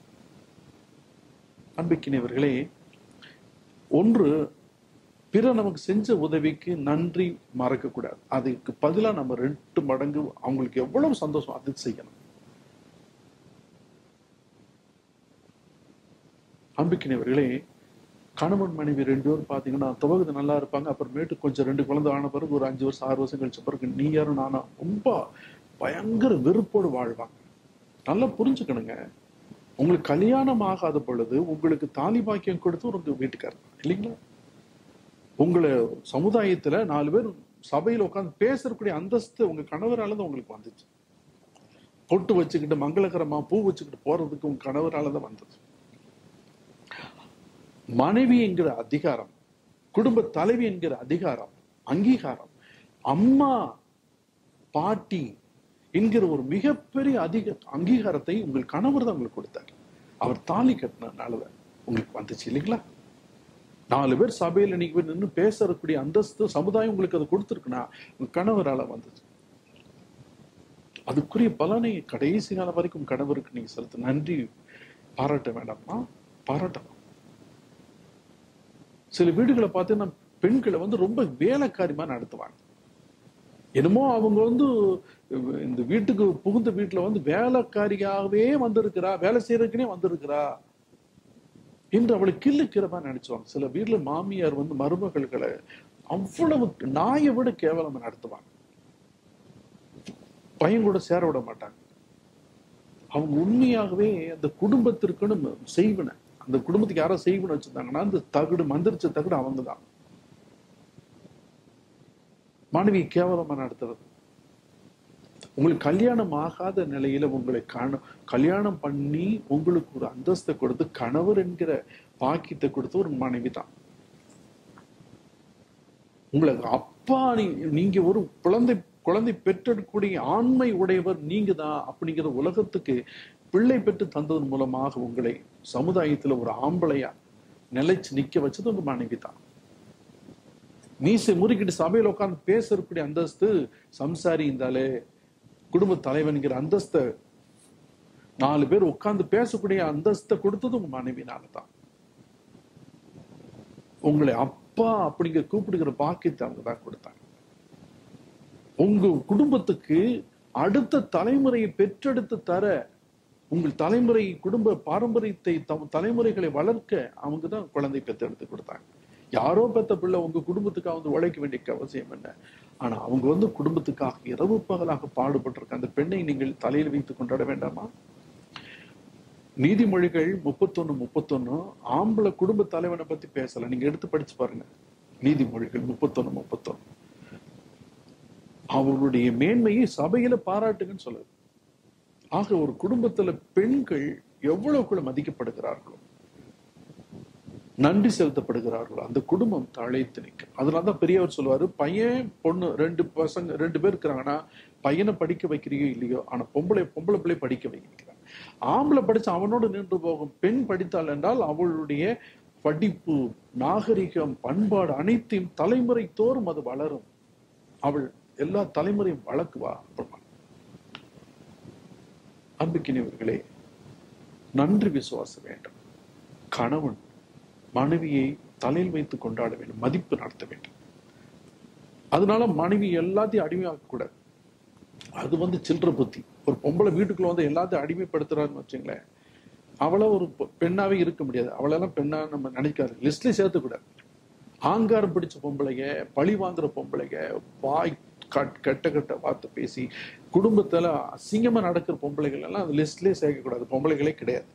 அன்பிக்கினவர்களே ஒன்று பிற நமக்கு செஞ்ச உதவிக்கு நன்றி மறக்க கூடாது அதுக்கு பதிலா நம்ம ரெண்டு மடங்கு அவங்களுக்கு எவ்வளவு சந்தோஷம் அது செய்யணும் அன்பிக்கினவர்களே கணவன் மனைவி ரெண்டு பேரும் பாத்தீங்கன்னா துவகுது நல்லா இருப்பாங்க அப்புறமேட்டு கொஞ்சம் ரெண்டு குழந்தை ஆன பிறகு ஒரு அஞ்சு வருஷம் ஆறு வருஷம் கழிச்ச பிறகு நீ யாரும் நானா ரொம்ப பயங்கர வெறுப்போடு வாழ்வாங்க நல்லா புரிஞ்சுக்கணுங்க உங்களுக்கு கல்யாணம் ஆகாத பொழுது உங்களுக்கு தாலி பாக்கியம் கொடுத்து ஒரு வீட்டுக்காரர் இல்லைங்களா உங்களை சமுதாயத்துல நாலு பேர் சபையில உட்கார்ந்து பேசக்கூடிய அந்தஸ்து உங்க கணவரால தான் உங்களுக்கு வந்துச்சு பொட்டு வச்சுக்கிட்டு மங்களகரமா பூ வச்சுக்கிட்டு போறதுக்கு உங்க கணவரால தான் வந்தது மனைவி என்கிற அதிகாரம் குடும்ப தலைவி என்கிற அதிகாரம் அங்கீகாரம் அம்மா பாட்டி என்கிற ஒரு மிகப்பெரிய அதிக அங்கீகாரத்தை உங்கள் கணவர் தான் உங்களுக்கு கொடுத்தார் அவர் தாலி கட்டினதுனாலதான் உங்களுக்கு வந்துச்சு இல்லைங்களா நாலு பேர் சபையில இன்னைக்கு போய் நின்று பேசக்கூடிய அந்தஸ்து சமுதாயம் உங்களுக்கு அது கொடுத்துருக்குன்னா உங்க கணவரால வந்துச்சு அதுக்குரிய பலனை கடைசி காலம் வரைக்கும் கணவருக்கு நீங்க செலுத்த நன்றி பாராட்ட வேண்டாமா பாராட்டலாம் சில வீடுகளை பார்த்தீங்கன்னா பெண்களை வந்து ரொம்ப வேலைக்காரிமா நடத்துவாங்க என்னமோ அவங்க வந்து இந்த வீட்டுக்கு புகுந்த வீட்டுல வந்து வேலைக்காரியாகவே வந்திருக்கிறா வேலை செய்யறதுக்குனே வந்திருக்கிறா என்று அவளை கிள்ளுக்கிறவா நினைச்சுவாங்க சில வீட்டுல மாமியார் வந்து மருமகள்களை அவ்வளவு நாயை விட கேவலமா நடத்துவாங்க பையன் கூட சேர விட மாட்டாங்க அவங்க உண்மையாகவே அந்த குடும்பத்திற்குன்னு செய்வன அந்த குடும்பத்துக்கு யாரோ செய்வன வச்சிருந்தாங்கன்னா அந்த தகுடு மந்திரிச்ச தகுடு அவங்க தான் மனைவி கேவலமா நடத்துறது உங்களுக்கு கல்யாணம் ஆகாத நிலையில உங்களை கண கல்யாணம் பண்ணி உங்களுக்கு ஒரு அந்தஸ்தை கொடுத்து கணவர் என்கிற பாக்கியத்தை கொடுத்து ஒரு மனைவி தான் உங்களுக்கு அப்பா நீ- நீங்க ஒரு குழந்தை குழந்தை பெற்றெடுக்கக்கூடிய ஆண்மை உடையவர் நீங்க தான் அப்படிங்கிற உலகத்துக்கு பிள்ளை பெற்று தந்ததன் மூலமாக உங்களை சமுதாயத்துல ஒரு ஆம்பளையா நிலைச்சு நிக்க வச்சது உங்க மனைவி தான் மீசை முறுக்கிட்டு சபையில உட்கார்ந்து பேசக்கூடிய அந்தஸ்து சம்சாரி இருந்தாலே குடும்ப தலைவன்கிற அந்தஸ்தை நாலு பேர் உட்கார்ந்து பேசக்கூடிய அந்தஸ்தை கொடுத்தது உங்க மனைவினால தான் உங்களை அப்பா அப்படிங்கிற கூப்பிடுகிற பாக்கியத்தை அவங்க தான் கொடுத்தாங்க உங்க குடும்பத்துக்கு அடுத்த தலைமுறையை பெற்றெடுத்து தர உங்கள் தலைமுறை குடும்ப பாரம்பரியத்தை தம் தலைமுறைகளை வளர்க்க அவங்க தான் குழந்தை பெற்றெடுத்து கொடுத்தாங்க யாரோ பெத்த பிள்ளை உங்க குடும்பத்துக்காக வந்து உழைக்க வேண்டிய அவசியம் என்ன ஆனா அவங்க வந்து குடும்பத்துக்காக இரவு பகலாக பாடுபட்டிருக்க அந்த பெண்ணை நீங்கள் தலையில் வைத்து கொண்டாட வேண்டாமா நீதிமொழிகள் முப்பத்தொன்னு முப்பத்தொன்னு ஆம்பளை குடும்ப தலைவனை பத்தி பேசல நீங்க எடுத்து படிச்சு பாருங்க நீதிமொழிகள் முப்பத்தொன்னு முப்பத்தொன்னு அவருடைய மேன்மையை சபையில பாராட்டுங்கன்னு சொல்லுது ஆக ஒரு குடும்பத்துல பெண்கள் எவ்வளவுக்குள்ள மதிக்கப்படுகிறார்களோ நன்றி செலுத்தப்படுகிறார்களோ அந்த குடும்பம் தழைத்து நிற்கும் அதனாலதான் பெரியவர் சொல்லுவாரு பையன் பொண்ணு ரெண்டு பசங்க ரெண்டு பேர் இருக்கிறாங்கன்னா பையனை படிக்க வைக்கிறியோ இல்லையோ ஆனா பொம்பளை பொம்பளை பிள்ளை படிக்க வைக்கிறாங்க ஆம்பளை படிச்சு அவனோடு நின்று போகும் பெண் படித்தாள் என்றால் அவளுடைய படிப்பு நாகரிகம் பண்பாடு அனைத்தையும் தலைமுறை தோறும் அது வளரும் அவள் எல்லா தலைமுறையும் வளர்க்குவா அப்புறமா அன்புக்கினியவர்களே நன்றி விசுவாசம் வேண்டும் கணவன் மனைவியை தலையில் வைத்து கொண்டாட வேண்டும் மதிப்பு நடத்த வேண்டும் அதனால மனைவி எல்லாத்தையும் அடிமையாக்க கூடாது அது வந்து சில்லற புத்தி ஒரு பொம்பளை வீட்டுக்குள்ள வந்து எல்லாத்தையும் அடிமைப்படுத்துறாருன்னு வச்சுங்களேன் அவள ஒரு பெ- பெண்ணாவே இருக்க முடியாது அவளெல்லாம் பெண்ணா நம்ம நினைக்காது லிஸ்ட்ல சேர்த்து கூடாது ஆங்காரம் பிடிச்ச பொம்பளைங்க பழி வாங்குற பொம்பளைங்க வாய் கட்- கெட்ட கெட்ட வார்த்தை பேசி குடும்பத்துல அசிங்கமா நடக்கிற பொம்பளைகள் எல்லாம் அந்த லிஸ்ட்லயே சேர்க்க கூடாது பொம்பளைகளே கிடையாது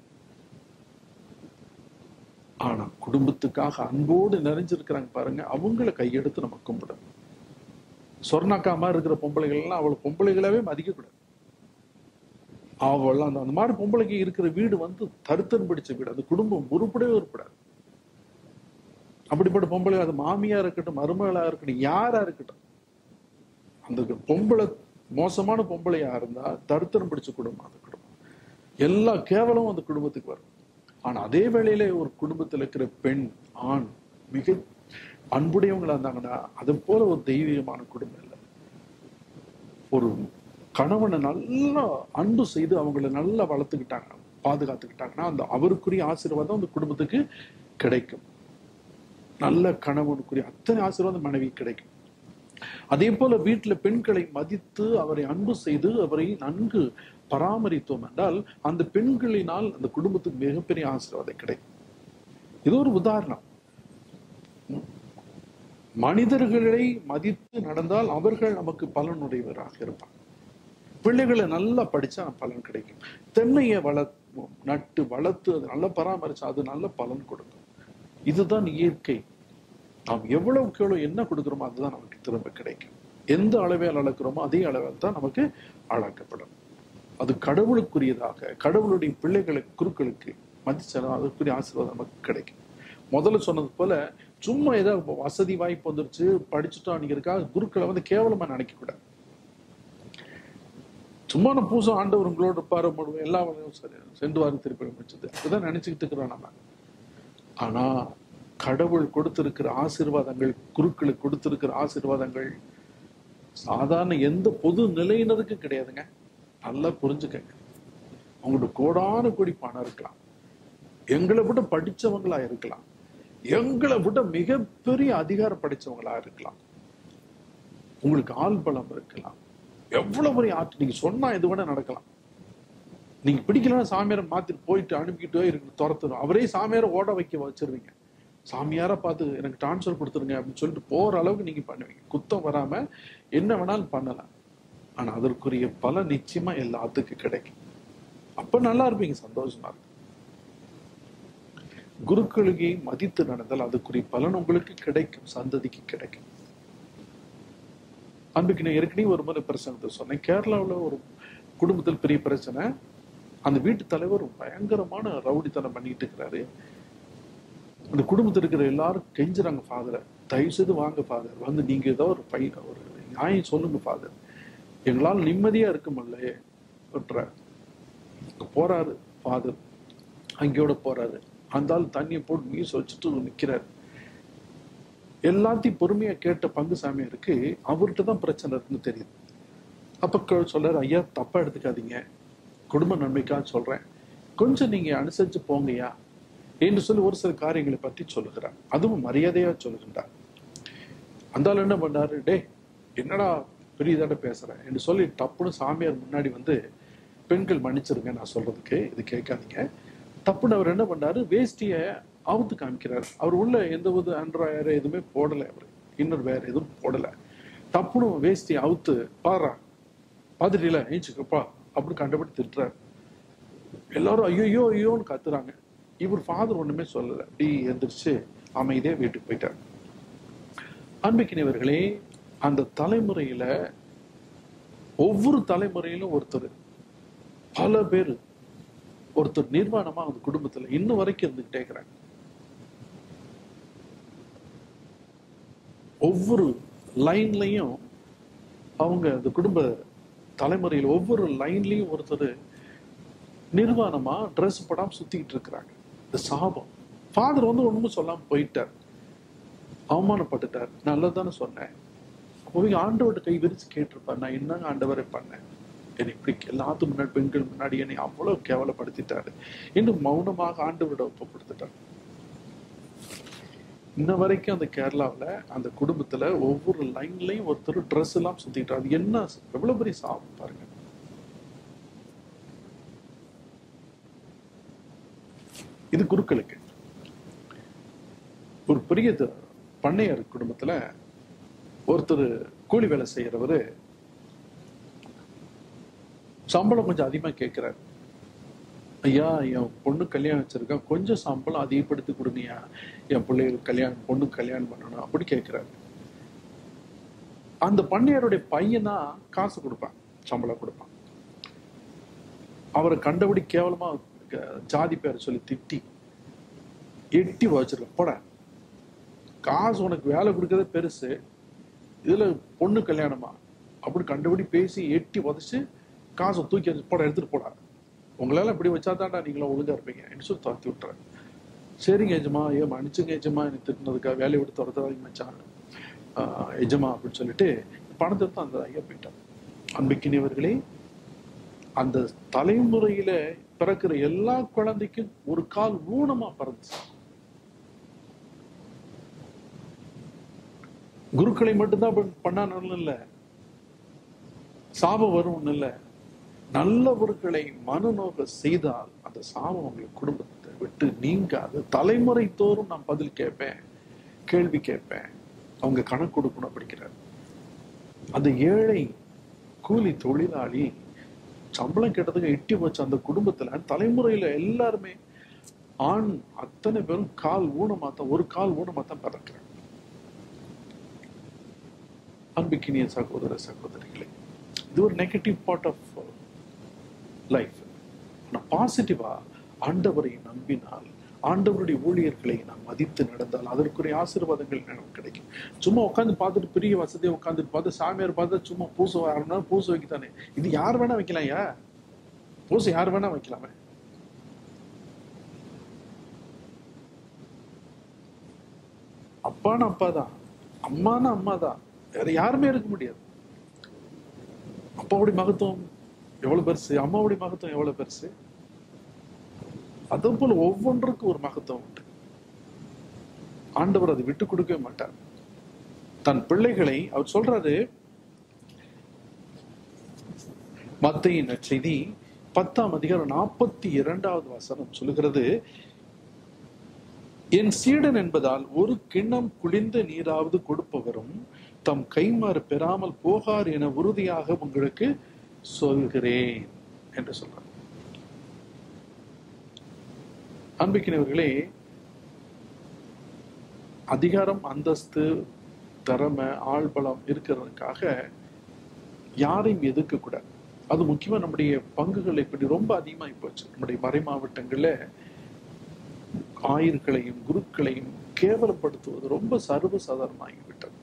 ஆனா குடும்பத்துக்காக அன்போடு நிறைஞ்சிருக்கிறாங்க பாருங்க அவங்கள கையெடுத்து நம்ம கும்பிடணும் சொர்ணாக்கா மாதிரி இருக்கிற பொம்பளைகள் எல்லாம் அவளை பொம்பளைகளாவே மதிக்க கூடாது அவள் அந்த அந்த மாதிரி பொம்பளைக்கு இருக்கிற வீடு வந்து தருத்தன் பிடிச்ச வீடு அந்த குடும்பம் உருப்படவே உருப்படாது அப்படிப்பட்ட பொம்பளை அது மாமியா இருக்கட்டும் மருமகளா இருக்கட்டும் யாரா இருக்கட்டும் அந்த பொம்பளை மோசமான பொம்பளையா இருந்தா தருத்தனம் பிடிச்ச குடும்பம் அந்த குடும்பம் எல்லா கேவலமும் அந்த குடும்பத்துக்கு வரும் ஆனா அதே வேளையில ஒரு குடும்பத்துல இருக்கிற பெண் ஆண் மிக அன்புடையவங்களா இருந்தாங்கன்னா அது போல ஒரு தெய்வீகமான குடும்பம் இல்லை ஒரு கணவனை நல்லா அன்பு செய்து அவங்கள நல்லா வளர்த்துக்கிட்டாங்க பாதுகாத்துக்கிட்டாங்கன்னா அந்த அவருக்குரிய ஆசீர்வாதம் அந்த குடும்பத்துக்கு கிடைக்கும் நல்ல கணவனுக்குரிய அத்தனை ஆசீர்வாதம் மனைவி கிடைக்கும் அதே போல வீட்டுல பெண்களை மதித்து அவரை அன்பு செய்து அவரை நன்கு பராமரித்தோம் என்றால் அந்த பெண்களினால் அந்த குடும்பத்துக்கு மிகப்பெரிய ஆசீர்வாதம் கிடைக்கும் இது ஒரு உதாரணம் மனிதர்களை மதித்து நடந்தால் அவர்கள் நமக்கு பலனுடையவராக இருப்பாங்க பிள்ளைகளை நல்லா படிச்சா பலன் கிடைக்கும் தென்னையை வள நட்டு வளர்த்து அது நல்லா பராமரிச்சா அது நல்ல பலன் கொடுக்கும் இதுதான் இயற்கை நாம் எவ்வளவுக்கு எவ்வளவு என்ன கொடுக்கிறோமோ அதுதான் நமக்கு திரும்ப கிடைக்கும் எந்த அளவில் அளக்கிறோமோ அதே அளவில் தான் நமக்கு அளக்கப்படும் அது கடவுளுக்குரியதாக கடவுளுடைய பிள்ளைகளுக்கு குருக்களுக்கு மதிச்சாலும் அதுக்குரிய ஆசீர்வாதம் நமக்கு கிடைக்கும் முதல்ல சொன்னது போல சும்மா ஏதாவது வசதி வாய்ப்பு வந்துருச்சு படிச்சுட்டோம் அப்படிங்கிறதுக்காக குருக்களை வந்து கேவலமா நினைக்க கூடாது சும்மா நான் பூசம் ஆண்டவர் உங்களோட இருப்பாரு பண்ணுவோம் எல்லா வேலையும் சரி சென்று வாரம் திருப்பி முடிச்சது அப்படிதான் நினைச்சுக்கிட்டு இருக்கிறோம் நம்ம ஆனா கடவுள் கொடுத்திருக்கிற ஆசீர்வாதங்கள் குருக்களுக்கு கொடுத்திருக்கிற ஆசீர்வாதங்கள் சாதாரண எந்த பொது நிலையினருக்கு கிடையாதுங்க நல்லா புரிஞ்சுக்கங்க அவங்களோட கோடான கோடி பணம் இருக்கலாம் எங்களை விட படிச்சவங்களா இருக்கலாம் எங்களை விட மிகப்பெரிய அதிகாரம் படிச்சவங்களா இருக்கலாம் உங்களுக்கு ஆள் பலம் இருக்கலாம் எவ்வளவு பெரிய ஆற்று நீங்க சொன்னா இது வேணா நடக்கலாம் நீங்க பிடிக்கலன்னா சாமியாரை மாத்திட்டு போயிட்டு அனுப்பிக்கிட்டே இருக்கு துரத்துரும் அவரே சாமியாரை ஓட வைக்க வச்சிருவீங்க சாமியாரா பார்த்து எனக்கு ட்ரான்ஸ்ஃபர் கொடுத்துருங்க அப்படின்னு சொல்லிட்டு போற அளவுக்கு நீங்க பண்ணுவீங்க குத்தம் வராம என்ன வேணாலும் பண்ணலாம் ஆனா அதற்குரிய பலன் நிச்சயமா எல்லாத்துக்கும் கிடைக்கும் அப்ப நல்லா இருப்பீங்க சந்தோஷமா இருக்கும் குருக்களுகை மதித்து நடந்தால் அதுக்குரிய பலன் உங்களுக்கு கிடைக்கும் சந்ததிக்கு கிடைக்கும் அன்புக்கு நான் ஏற்கனவே ஒரு முறை பிரச்சனை சொன்னேன் கேரளாவுல ஒரு குடும்பத்தில் பெரிய பிரச்சனை அந்த வீட்டு தலைவர் பயங்கரமான ரவுடித்தனம் பண்ணிட்டு இருக்கிறாரு அந்த குடும்பத்தில் இருக்கிற எல்லாரும் கெஞ்சுறாங்க ஃபாதரை தயவு செய்து வாங்க ஃபாதர் வந்து நீங்க ஏதோ ஒரு பை ஒரு நியாயம் சொல்லுங்க ஃபாதர் எங்களால் நிம்மதியா இருக்க முடியல விட்டுறாரு போறாரு ஃபாதர் அங்கேயோட போறாரு அந்த ஆள் தண்ணியை போட்டு மீஸ் வச்சுட்டு நிக்கிறாரு எல்லாத்தையும் பொறுமையா கேட்ட பங்கு சாமியாருக்கு அவர்கிட்ட தான் பிரச்சனை இருக்குன்னு தெரியுது அப்ப க- சொல்றாரு ஐயா தப்பா எடுத்துக்காதீங்க குடும்ப நன்மைக்காக சொல்றேன் கொஞ்சம் நீங்க அனுசரிச்சு போங்கய்யா என்று சொல்லி ஒரு சில காரியங்களை பத்தி சொல்லுகிறார் அதுவும் மரியாதையா சொல்லுகின்றார் அந்த ஆள் என்ன பண்ணாரு டே என்னடா பெரியதாட பேசுறேன் என்று சொல்லி டப்புன்னு சாமியார் முன்னாடி வந்து பெண்கள் மன்னிச்சிருங்க நான் சொல்றதுக்கு இது கேட்காதீங்க டப்புன்னு அவர் என்ன பண்ணாரு வேஷ்டிய அவுத்து காமிக்கிறார் அவர் உள்ள எந்த வித அண்ட்ராயர் எதுவுமே போடலை அவர் இன்னொரு வேற எதுவும் போடல டப்புன்னு வேஷ்டியை அவுத்து பாரா பார்த்துட்டீல ஏஞ்சுக்கப்பா அப்படின்னு கண்டபடி திட்டுறாரு எல்லாரும் ஐயோ ஐயோன்னு கத்துறாங்க இவர் ஃபாதர் ஒண்ணுமே சொல்லல அப்படி எந்திரிச்சு அமைதியா வீட்டுக்கு போயிட்டார் அன்பிக்கினவர்களே அந்த தலைமுறையில ஒவ்வொரு தலைமுறையிலும் ஒருத்தர் பல பேர் ஒருத்தர் நிர்வாணமா அந்த குடும்பத்துல இன்னும் வரைக்கும் இருந்துகிட்டே இருக்கிறாங்க ஒவ்வொரு லைன்லயும் அவங்க அந்த குடும்ப தலைமுறையில் ஒவ்வொரு லைன்லயும் ஒருத்தர் நிர்வாணமா ட்ரெஸ் போடாம சுத்திக்கிட்டு இருக்கிறாங்க இந்த சாபம் ஃபாதர் வந்து ஒண்ணும் சொல்லாம போயிட்டார் அவமானப்பட்டுட்டார் நல்லதானே சொன்னேன் அப்போ ஆண்டவர்கிட்ட கை விரிச்சு கேட்டிருப்பார் நான் என்னங்க ஆண்டவரை பண்ணேன் என்னை இப்படி எல்லாத்துக்கும் முன்னாடி பெண்கள் முன்னாடி என்னை அவ்வளவு கேவலப்படுத்திட்டாரு இன்னும் மௌனமாக ஆண்டவரிடம் ஒப்பு கொடுத்துட்டார் இன்ன வரைக்கும் அந்த கேரளாவுல அந்த குடும்பத்துல ஒவ்வொரு லைன்லயும் ஒருத்தர் ட்ரெஸ் எல்லாம் சுத்திட்டார் அது என்ன எவ்வளவு பெரிய சாபம் பாருங்க இது குருக்களுக்கு ஒரு பெரிய த- பண்ணையார் குடும்பத்துல ஒருத்தர் கூலி வேலை செய்யறவரு சம்பளம் கொஞ்சம் அதிகமா கேட்கிறாரு ஐயா என் பொண்ணு கல்யாணம் வச்சிருக்கேன் கொஞ்சம் சம்பளம் அதிகப்படுத்தி கொடுங்கய்யா என் பிள்ளைகளுக்கு கல்யாணம் பொண்ணு கல்யாணம் பண்ணணும் அப்படி கேட்கிறாரு அந்த பண்ணையாருடைய பையனா காசு கொடுப்பான் சம்பளம் கொடுப்பான் அவரை கண்டபடி கேவலமா க- ஜாதி பேர் சொல்லி திட்டி எட்டி வச்சிருக்க போட காசு உனக்கு வேலை கொடுக்கறதே பெருசு இதுல பொண்ணு கல்யாணமா அப்படி கண்டபடி பேசி எட்டி உதச்சு காசை தூக்கி எறிஞ்சு, போடா எடுத்துட்டு போடா உங்களால இப்படி வச்சாதான்டா நீங்களும் ஒழுங்கா இருப்பீங்க என்று சொல்லி துரத்தி விட்டுறேன் சரிங்க எஜமா ஏன் மன்னிச்சுங்க எஜமா எனக்கு திட்டினதுக்காக வேலையை விட்டு துரத்தாதீங்க மச்சான் ஆஹ் எஜமா அப்படின்னு சொல்லிட்டு பணத்தை எடுத்து அந்த ஐயா போயிட்டார் அன்பிக்கினியவர்களே அந்த தலைமுறையில பிறக்கிற எல்லா குழந்தைக்கும் ஒரு கால் ஊனமா பிறந்துச்சு குருக்களை மட்டும்தான் அப்படி பண்ணா நல்ல இல்ல சாபம் வரும் இல்ல நல்லவர்களை மனநோக செய்தால் அந்த சாபம் உங்களுக்கு குடும்பத்தை விட்டு நீங்காது தலைமுறை தோறும் நான் பதில் கேட்பேன் கேள்வி கேட்பேன் அவங்க கணக்கு கொடுக்கணும் அப்படிங்கிறார் அந்த ஏழை கூலி தொழிலாளி சம்பளம் கேட்டதுக்கு எட்டி போச்சு அந்த குடும்பத்துல தலைமுறையில எல்லாருமே ஆண் அத்தனை பேரும் கால் ஊனமா தான் ஒரு கால் ஊனமா தான் பிறக்கிறாங்க அன்பிக்கினிய சகோதர சகோதரிகளே இது ஒரு நெகட்டிவ் பார்ட் ஆஃப் லைஃப் ஆனா பாசிட்டிவா ஆண்டவரை நம்பினால் ஆண்டவருடைய ஊழியர்களை நாம் மதித்து நடந்தால் அதற்குரிய ஆசீர்வாதங்கள் நமக்கு கிடைக்கும் சும்மா உட்காந்து பார்த்துட்டு பெரிய வசதியை உட்காந்துட்டு பார்த்து சாமியார் பார்த்தா சும்மா பூச வரணும்னா பூச வைக்கத்தானே இது யார் வேணா வைக்கலாம் யா பூசை யார் வேணா வைக்கலாமே அப்பான்னு அப்பா தான் அம்மானா அம்மா தான் வேற யாருமே இருக்க முடியாது அப்பாவுடைய மகத்துவம் எவ்வளவு பெருசு அம்மாவுடைய மகத்துவம் எவ்வளவு பெருசு அதே போல ஒவ்வொன்றுக்கும் ஒரு மகத்துவம் உண்டு ஆண்டவர் அதை விட்டு கொடுக்கவே மாட்டார் தன் பிள்ளைகளை அவர் சொல்றாரு மத்தையின் செய்தி பத்தாம் அதிகாரம் நாற்பத்தி இரண்டாவது வசனம் சொல்லுகிறது என் சீடன் என்பதால் ஒரு கிண்ணம் குளிர்ந்த நீராவது கொடுப்பவரும் தம் கைமாறு பெறாமல் போகார் என உறுதியாக உங்களுக்கு சொல்கிறேன் என்று சொல்றார் அன்பிக்கினவர்களே அதிகாரம் அந்தஸ்து திறமை ஆள்பலம் இருக்கிறதுக்காக யாரையும் எதிர்க்க கூடாது அது முக்கியமா நம்முடைய பங்குகள் இப்படி ரொம்ப அதிகமாகி போச்சு நம்முடைய மறை மாவட்டங்கள்ல ஆயர்களையும் குருக்களையும் கேவலப்படுத்துவது ரொம்ப சர்வ சாதாரணமாகிவிட்டது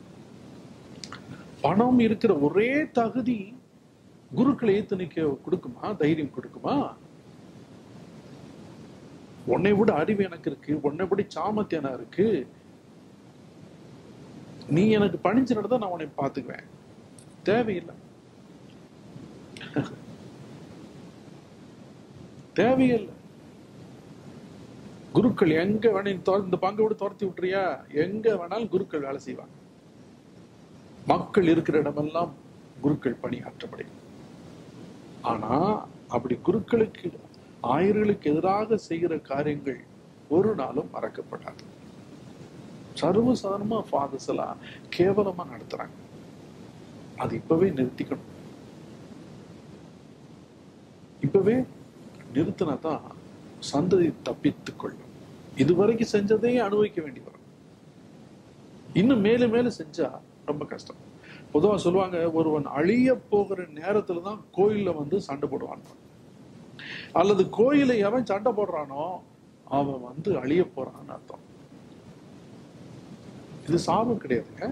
பணம் இருக்கிற ஒரே தகுதி குருக்களை ஏத்து நிக்க கொடுக்குமா தைரியம் கொடுக்குமா உன்னை விட அறிவு எனக்கு இருக்கு உன்னை விட சாமர்த்தியம் இருக்கு நீ எனக்கு பணிஞ்சு நடந்தா நான் உன்னை பாத்துக்குவேன் தேவையில்லை தேவையில்லை குருக்கள் எங்க வேணும் இந்த பங்கை விட்டு துரத்தி விட்டுறியா எங்க வேணாலும் குருக்கள் வேலை செய்வாங்க மக்கள் இருக்கிற இடமெல்லாம் குருக்கள் பணியாற்ற முடியும் ஆனா அப்படி குருக்களுக்கு ஆயர்களுக்கு எதிராக செய்கிற காரியங்கள் ஒரு நாளும் மறக்கப்படாது சர்வசாதாரணமா ஃபாதர்ஸ் எல்லாம் கேவலமா நடத்துறாங்க அது இப்பவே நிறுத்திக்கணும் இப்பவே நிறுத்தினா தான் சந்ததி தப்பித்துக் கொள்ளும் இதுவரைக்கும் செஞ்சதே அனுபவிக்க வேண்டி வரும் இன்னும் மேலும் மேலும் செஞ்சா ரொம்ப கஷ்டம் பொதுவா சொல்லுவாங்க ஒருவன் அழிய போகிற நேரத்துல தான் கோயில்ல வந்து சண்டை போடுவான் அல்லது கோயில எவன் சண்டை போடுறானோ அவன் வந்து அழிய போறான்னு அர்த்தம் இது சாபம் கிடையாதுங்க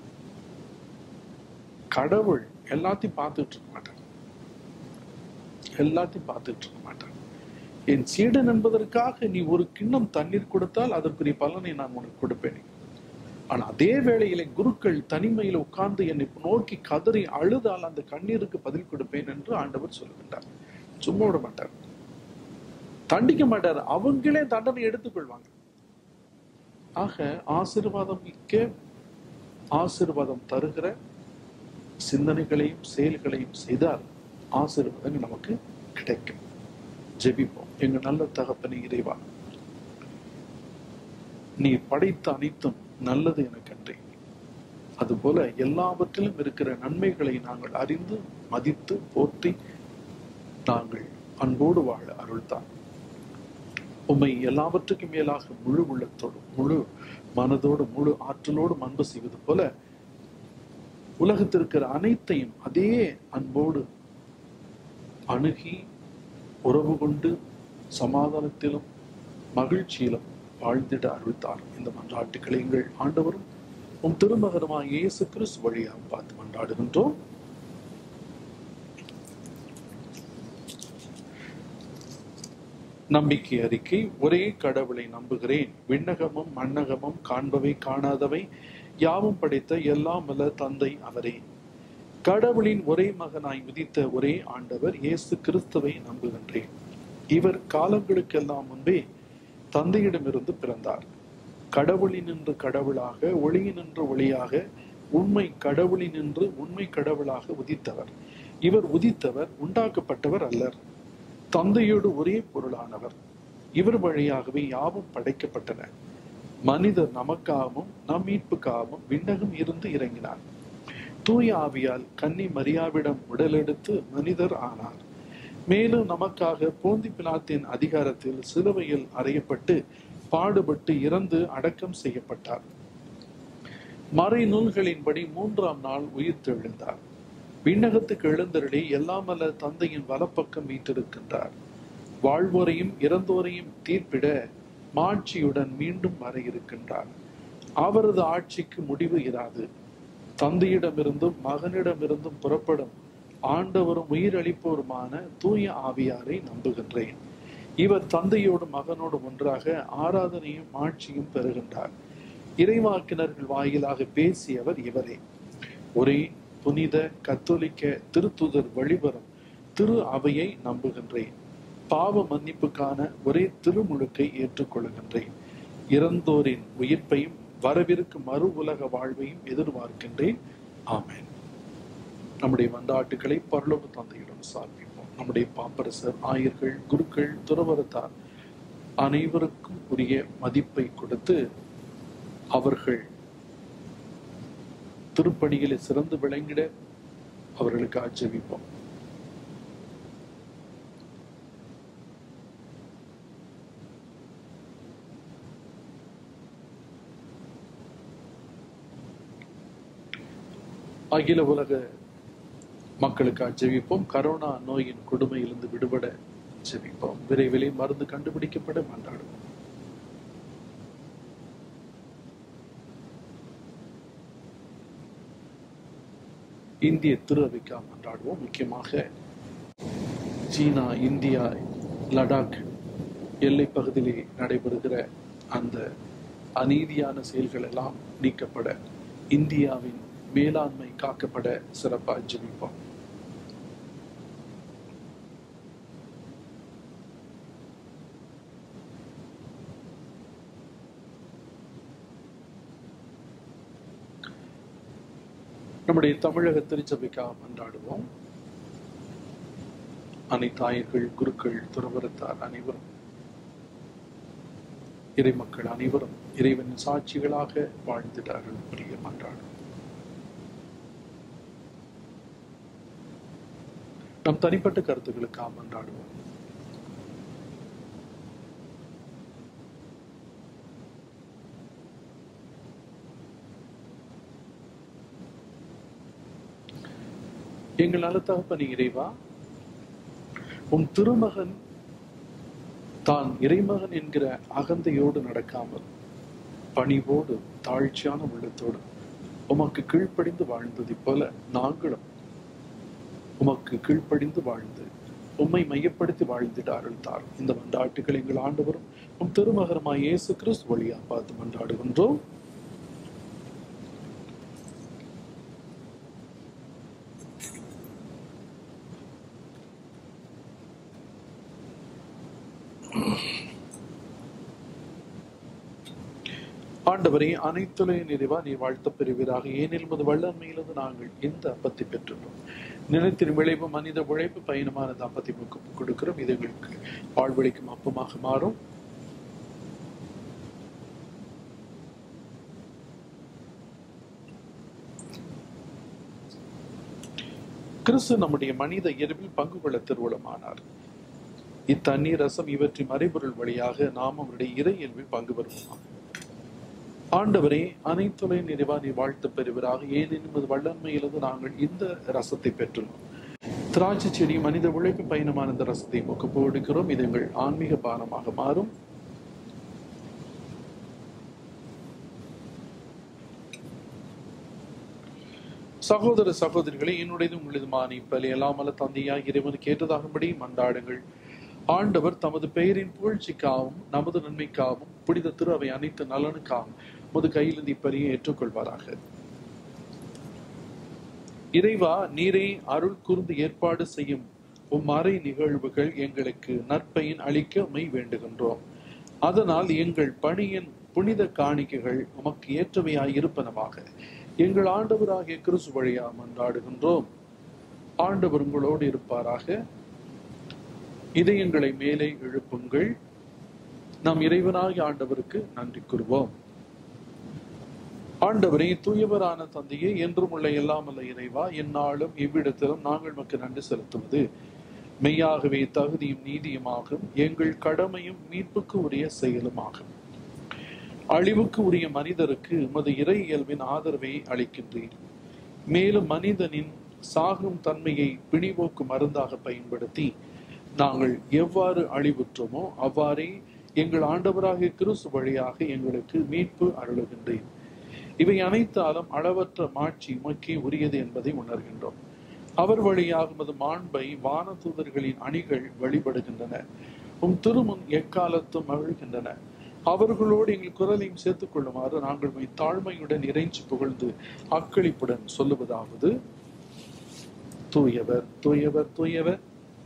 கடவுள் எல்லாத்தையும் பார்த்துட்டு இருக்க மாட்டார் எல்லாத்தையும் பார்த்துட்டு இருக்க மாட்டார் என் சீடன் என்பதற்காக நீ ஒரு கிண்ணம் தண்ணீர் கொடுத்தால் அதற்குரிய பலனை நான் உனக்கு கொடுப்பேன் ஆனா அதே வேளையில குருக்கள் தனிமையில உட்கார்ந்து என்னை நோக்கி கதறி அழுதால் அந்த கண்ணீருக்கு பதில் கொடுப்பேன் என்று ஆண்டவர் சொல்லுகின்றார் சும்மா விட மாட்டார் தண்டிக்க மாட்டார் அவங்களே தண்டனை எடுத்துக்கொள்வாங்க ஆக ஆசிர்வாதம் மிக்க ஆசிர்வாதம் தருகிற சிந்தனைகளையும் செயல்களையும் செய்தால் ஆசீர்வாதங்கள் நமக்கு கிடைக்கும் ஜெபிப்போம் எங்க நல்ல தகப்பனை இறைவா நீ படைத்த அனைத்தும் நல்லது எனக்கு அன்றி அதுபோல எல்லாவற்றிலும் இருக்கிற நன்மைகளை நாங்கள் அறிந்து மதித்து போற்றி நாங்கள் அன்போடு வாழ அருள்தான் உம்மை எல்லாவற்றுக்கும் மேலாக முழு உள்ளத்தோடு முழு மனதோடு முழு ஆற்றலோடு அன்பு செய்வது போல உலகத்திற்கிற அனைத்தையும் அதே அன்போடு அணுகி உறவு கொண்டு சமாதானத்திலும் மகிழ்ச்சியிலும் வாழ்ந்திட அருள்தார் இந்த மன்றாட்டுக்களை எங்கள் ஆண்டவரும் உம் திருமகரமாக இயேசு கிறிஸ்து வழியாக பார்த்து மன்றாடுகின்றோம் நம்பிக்கை அறிக்கை ஒரே கடவுளை நம்புகிறேன் விண்ணகமும் மண்ணகமும் காண்பவை காணாதவை யாவும் படைத்த எல்லாம் வல்ல தந்தை அவரே கடவுளின் ஒரே மகனாய் உதித்த ஒரே ஆண்டவர் இயேசு கிறிஸ்துவை நம்புகின்றேன் இவர் காலங்களுக்கெல்லாம் முன்பே தந்தையிடமிருந்து பிறந்தார் கடவுளினின்று கடவுளாக ஒளியினின்று ஒளியாக உண்மை கடவுளினின்று உண்மை கடவுளாக உதித்தவர் இவர் உதித்தவர் உண்டாக்கப்பட்டவர் அல்லர் தந்தையோடு ஒரே பொருளானவர் இவர் வழியாகவே யாவும் படைக்கப்பட்டன மனிதர் நமக்காகவும் நம் மீட்புக்காகவும் விண்ணகம் இருந்து இறங்கினார் தூய ஆவியால் கன்னி மரியாவிடம் உடலெடுத்து மனிதர் ஆனார் மேலும் நமக்காக போந்தி பிலாத்தின் அதிகாரத்தில் சிலுவையில் அறையப்பட்டு பாடுபட்டு இறந்து அடக்கம் செய்யப்பட்டார் மறை நூல்களின்படி மூன்றாம் நாள் உயிர் தெழுந்தார் விண்ணகத்துக்கு எழுந்தருளி எல்லாமல்ல தந்தையின் வலப்பக்கம் மீட்டிருக்கின்றார் வாழ்வோரையும் இறந்தோரையும் தீர்ப்பிட மாட்சியுடன் மீண்டும் வர இருக்கின்றார் அவரது ஆட்சிக்கு முடிவு இராது தந்தையிடமிருந்தும் மகனிடமிருந்தும் புறப்படும் ஆண்டவரும் உயிரளிப்போருமான தூய ஆவியாரை நம்புகின்றேன் இவர் தந்தையோடும் மகனோடும் ஒன்றாக ஆராதனையும் ஆட்சியும் பெறுகின்றார் இறைவாக்கினர்கள் வாயிலாக பேசியவர் இவரே ஒரே புனித கத்தோலிக்க திருத்துதர் வழிவரும் திரு அவையை நம்புகின்றேன் பாவ மன்னிப்புக்கான ஒரே திருமுழுக்கை ஏற்றுக்கொள்கின்றேன் இறந்தோரின் உயிர்ப்பையும் வரவிருக்கும் மறு உலக வாழ்வையும் எதிர்பார்க்கின்றேன் ஆமென் நம்முடைய மந்தாட்டுகளை பரலோக தந்தையிடம் சார்பிப்போம் நம்முடைய பாப்பரசர் ஆயர்கள் குருக்கள் துறவரத்தார் அனைவருக்கும் உரிய மதிப்பை கொடுத்து அவர்கள் திருப்பணிகளை சிறந்து விளங்கிட அவர்களுக்கு ஆட்சேபிப்போம் அகில உலக மக்களுக்கு ஜெபிப்போம் கரோனா நோயின் கொடுமையிலிருந்து விடுபட ஜெபிப்போம் விரைவிலே மருந்து கண்டுபிடிக்கப்பட மன்றாடுவோம் இந்திய திருஅவைக்கா மன்றாடுவோம் முக்கியமாக சீனா இந்தியா லடாக் எல்லை பகுதியிலே நடைபெறுகிற அந்த அநீதியான செயல்கள் எல்லாம் நீக்கப்பட இந்தியாவின் மேலாண்மை காக்கப்பட சிறப்பாக ஜெபிப்போம் நம்முடைய தமிழக திருச்சபைக்காக மன்றாடுவோம் அனைத்தாயர்கள் குருக்கள் துறவரத்தார் அனைவரும் இறைமக்கள் அனைவரும் இறைவனின் சாட்சிகளாக வாழ்ந்திடார்கள் புரிய மன்றாடும் நம் தனிப்பட்ட கருத்துக்களுக்காக மன்றாடுவோம் எங்கள் நல்ல தகப்பனே இறைவா உன் திருமகன் தான் இறைமகன் என்கிற அகந்தையோடு நடக்காமல் பணிவோடு தாழ்ச்சியான உள்ளத்தோடு உமக்கு கீழ்ப்படிந்து வாழ்ந்ததைப் போல நாங்களும் உமக்கு கீழ்ப்படிந்து வாழ்ந்து உம்மை மையப்படுத்தி வாழ்ந்திட அருள்தார் இந்த மன்றாட்டுகள் எங்கள் ஆண்டவரும் உம் திருமகரமாய் இயேசு கிறிஸ்து வழியா பார்த்து மன்றாடுகின்றோம் ஆண்டவரே அனைத்துலக நிறைவா நீ வாழ்த்த பெறுவீராக ஏனில் மது வல்லன்மையிலிருந்து நாங்கள் இந்த அப்பத்தை பெற்றுள்ளோம் நிலத்தின் விளைவு மனித உழைப்பு பயணமான அப்பத்தை கொடுக்கிறோம் இது எங்களுக்கு வாழ்வழிக்கும் அப்பமாக மாறும் கிறிஸ்து நம்முடைய மனித இயல்பில் பங்கு கொள்ள திருவுளமானார் இத்தண்ணீர் ரசம் இவற்றின் மறைபொருள் வழியாக நாம் அவருடைய இறை இயல்பில் பங்கு பெறுவோம் ஆண்டவரே அனைத்துலை நிறைவா நீ வாழ்த்து பெறுவராக ஏனெனும் அது வல்லன்மையிலிருந்து நாங்கள் இந்த ரசத்தை பெற்றுள்ளோம் திராட்சை செடி மனித உழைப்பு பயணமான இந்த ரசத்தை முகப்பு கொடுக்கிறோம் இது எங்கள் ஆன்மீக பானமாக மாறும் சகோதர சகோதரிகளே என்னுடையது உங்களதுமான இப்பலி எல்லாம் அல்ல தந்தையாக இறைவனுக்கு ஏற்றதாகும்படி மன்றாடுங்கள் ஆண்டவர் தமது பெயரின் புகழ்ச்சிக்காகவும் நமது நன்மைக்காகவும் புனித திரு அவை அனைத்து நலனுக்காகவும் முது கையிலிருந்து இப்பலியை ஏற்றுக்கொள்வாராக இறைவா நீரே அருள் கூர்ந்து ஏற்பாடு செய்யும் உம் அறை நிகழ்வுகள் எங்களுக்கு நற்பயன் அளிக்க மை வேண்டுகின்றோம் அதனால் எங்கள் பணியின் புனித காணிக்கைகள் உமக்கு ஏற்றவையாய் இருப்பனவாக எங்கள் ஆண்டவராகிய கிறிஸ்து வழியா மன்றாடுகின்றோம் ஆண்டவர் உங்களோடு இருப்பாராக இதயங்களை மேலே எழுப்புங்கள் நாம் இறைவனாகிய ஆண்டவருக்கு நன்றி கூறுவோம் ஆண்டவரே தூயவரான தந்தையே என்றும் உள்ள எல்லாம் அல்ல இறைவா எந்நாளும் இவ்விடத்திலும் நாங்கள் மக்கு நன்றி செலுத்துவது மெய்யாகவே தகுதியும் நீதியுமாகும் எங்கள் கடமையும் மீட்புக்கு உரிய செயலுமாகும் அழிவுக்கு உரிய மனிதருக்கு உமது இறை இயல்பின் ஆதரவை அளிக்கின்றீர் மேலும் மனிதனின் சாகும் தன்மையை பிணிபோக்கு மருந்தாக பயன்படுத்தி நாங்கள் எவ்வாறு அழிவுற்றோமோ அவ்வாறே எங்கள் ஆண்டவராகிய கிறிஸ்து வழியாக எங்களுக்கு மீட்பு அருளுகின்றேன் இவை அனைத்தாலும் அளவற்ற மாட்சி உமக்கே உரியது என்பதை உணர்கின்றோம் அவர் வழியாக உமது மாண்பை வான தூதர்களின் அணிகள் வழிபடுகின்றன உம் திருமுன் எக்காலத்தும் மகிழ்கின்றன அவர்களோடு எங்கள் குரலையும் சேர்த்துக் கொள்ளுமாறு நாங்கள் உம்மை தாழ்மையுடன் இறைஞ்சி புகழ்ந்து அக்களிப்புடன் சொல்லுவதாவது தூயவர் தூயவர் தூயவர்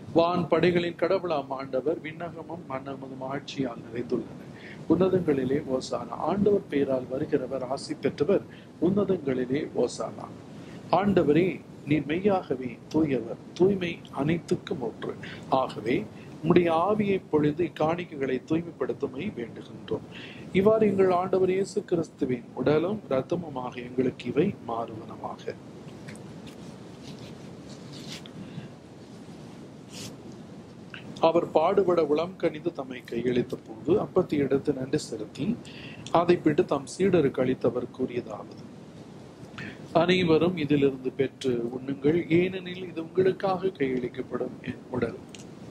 வான் படைகளின் கடவுளாம் ஆண்டவர் விண்ணகமும் மன்னகமும் ஆட்சியால் நிறைந்துள்ளன உன்னதங்களிலே ஓசானா ஆண்டவர் பெயரால் வருகிறவர் ஆசி பெற்றவர் உன்னதங்களிலே ஓசானா ஆண்டவரே நீர் மெய்யாகவே தூயவர் தூய்மை அனைத்துக்கும் ஒன்று ஆகவே உம்முடைய ஆவியை பொழுது இக்காணிக்கைகளை தூய்மைப்படுத்துமை வேண்டுகின்றோம் இவ்வாறு எங்கள் ஆண்டவர் இயேசு கிறிஸ்துவின் உடலும் இரத்தமுமாக எங்களுக்கு இவை மாறுவனமாக அவர் பாடுபட உளம் கணிந்து தம்மை கையளித்த போது அப்பத்தி எடுத்து நன்றி செலுத்தி அதை பிட்டு தம் சீடருக்கு அளித்தவர் கூறியதாவது அனைவரும் இதிலிருந்து பெற்று உண்ணுங்கள் ஏனெனில் இது உங்களுக்காக கையளிக்கப்படும் என் உடல்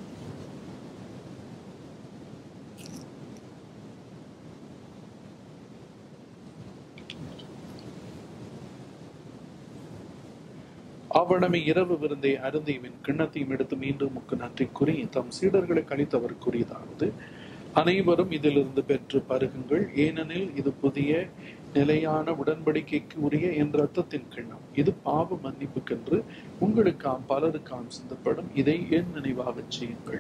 அவ்வளமே இரவு விருந்தை அருந்தியவின் கிண்ணத்தையும் எடுத்து மீண்டும் முக்கு நன்றி கூறி தம் சீடர்களுக்கு அளித்தவர் கூறியதாவது அனைவரும் இதிலிருந்து பெற்று பருகுங்கள் ஏனெனில் இது புதிய நிலையான உடன்படிக்கைக்கு உரிய என் ரத்தத்தின் கிண்ணம் இது பாவ மன்னிப்புக்கென்று உங்களுக்காம் பலருக்காம் சிந்தப்படும் இதை என் நினைவாகச் செய்யுங்கள்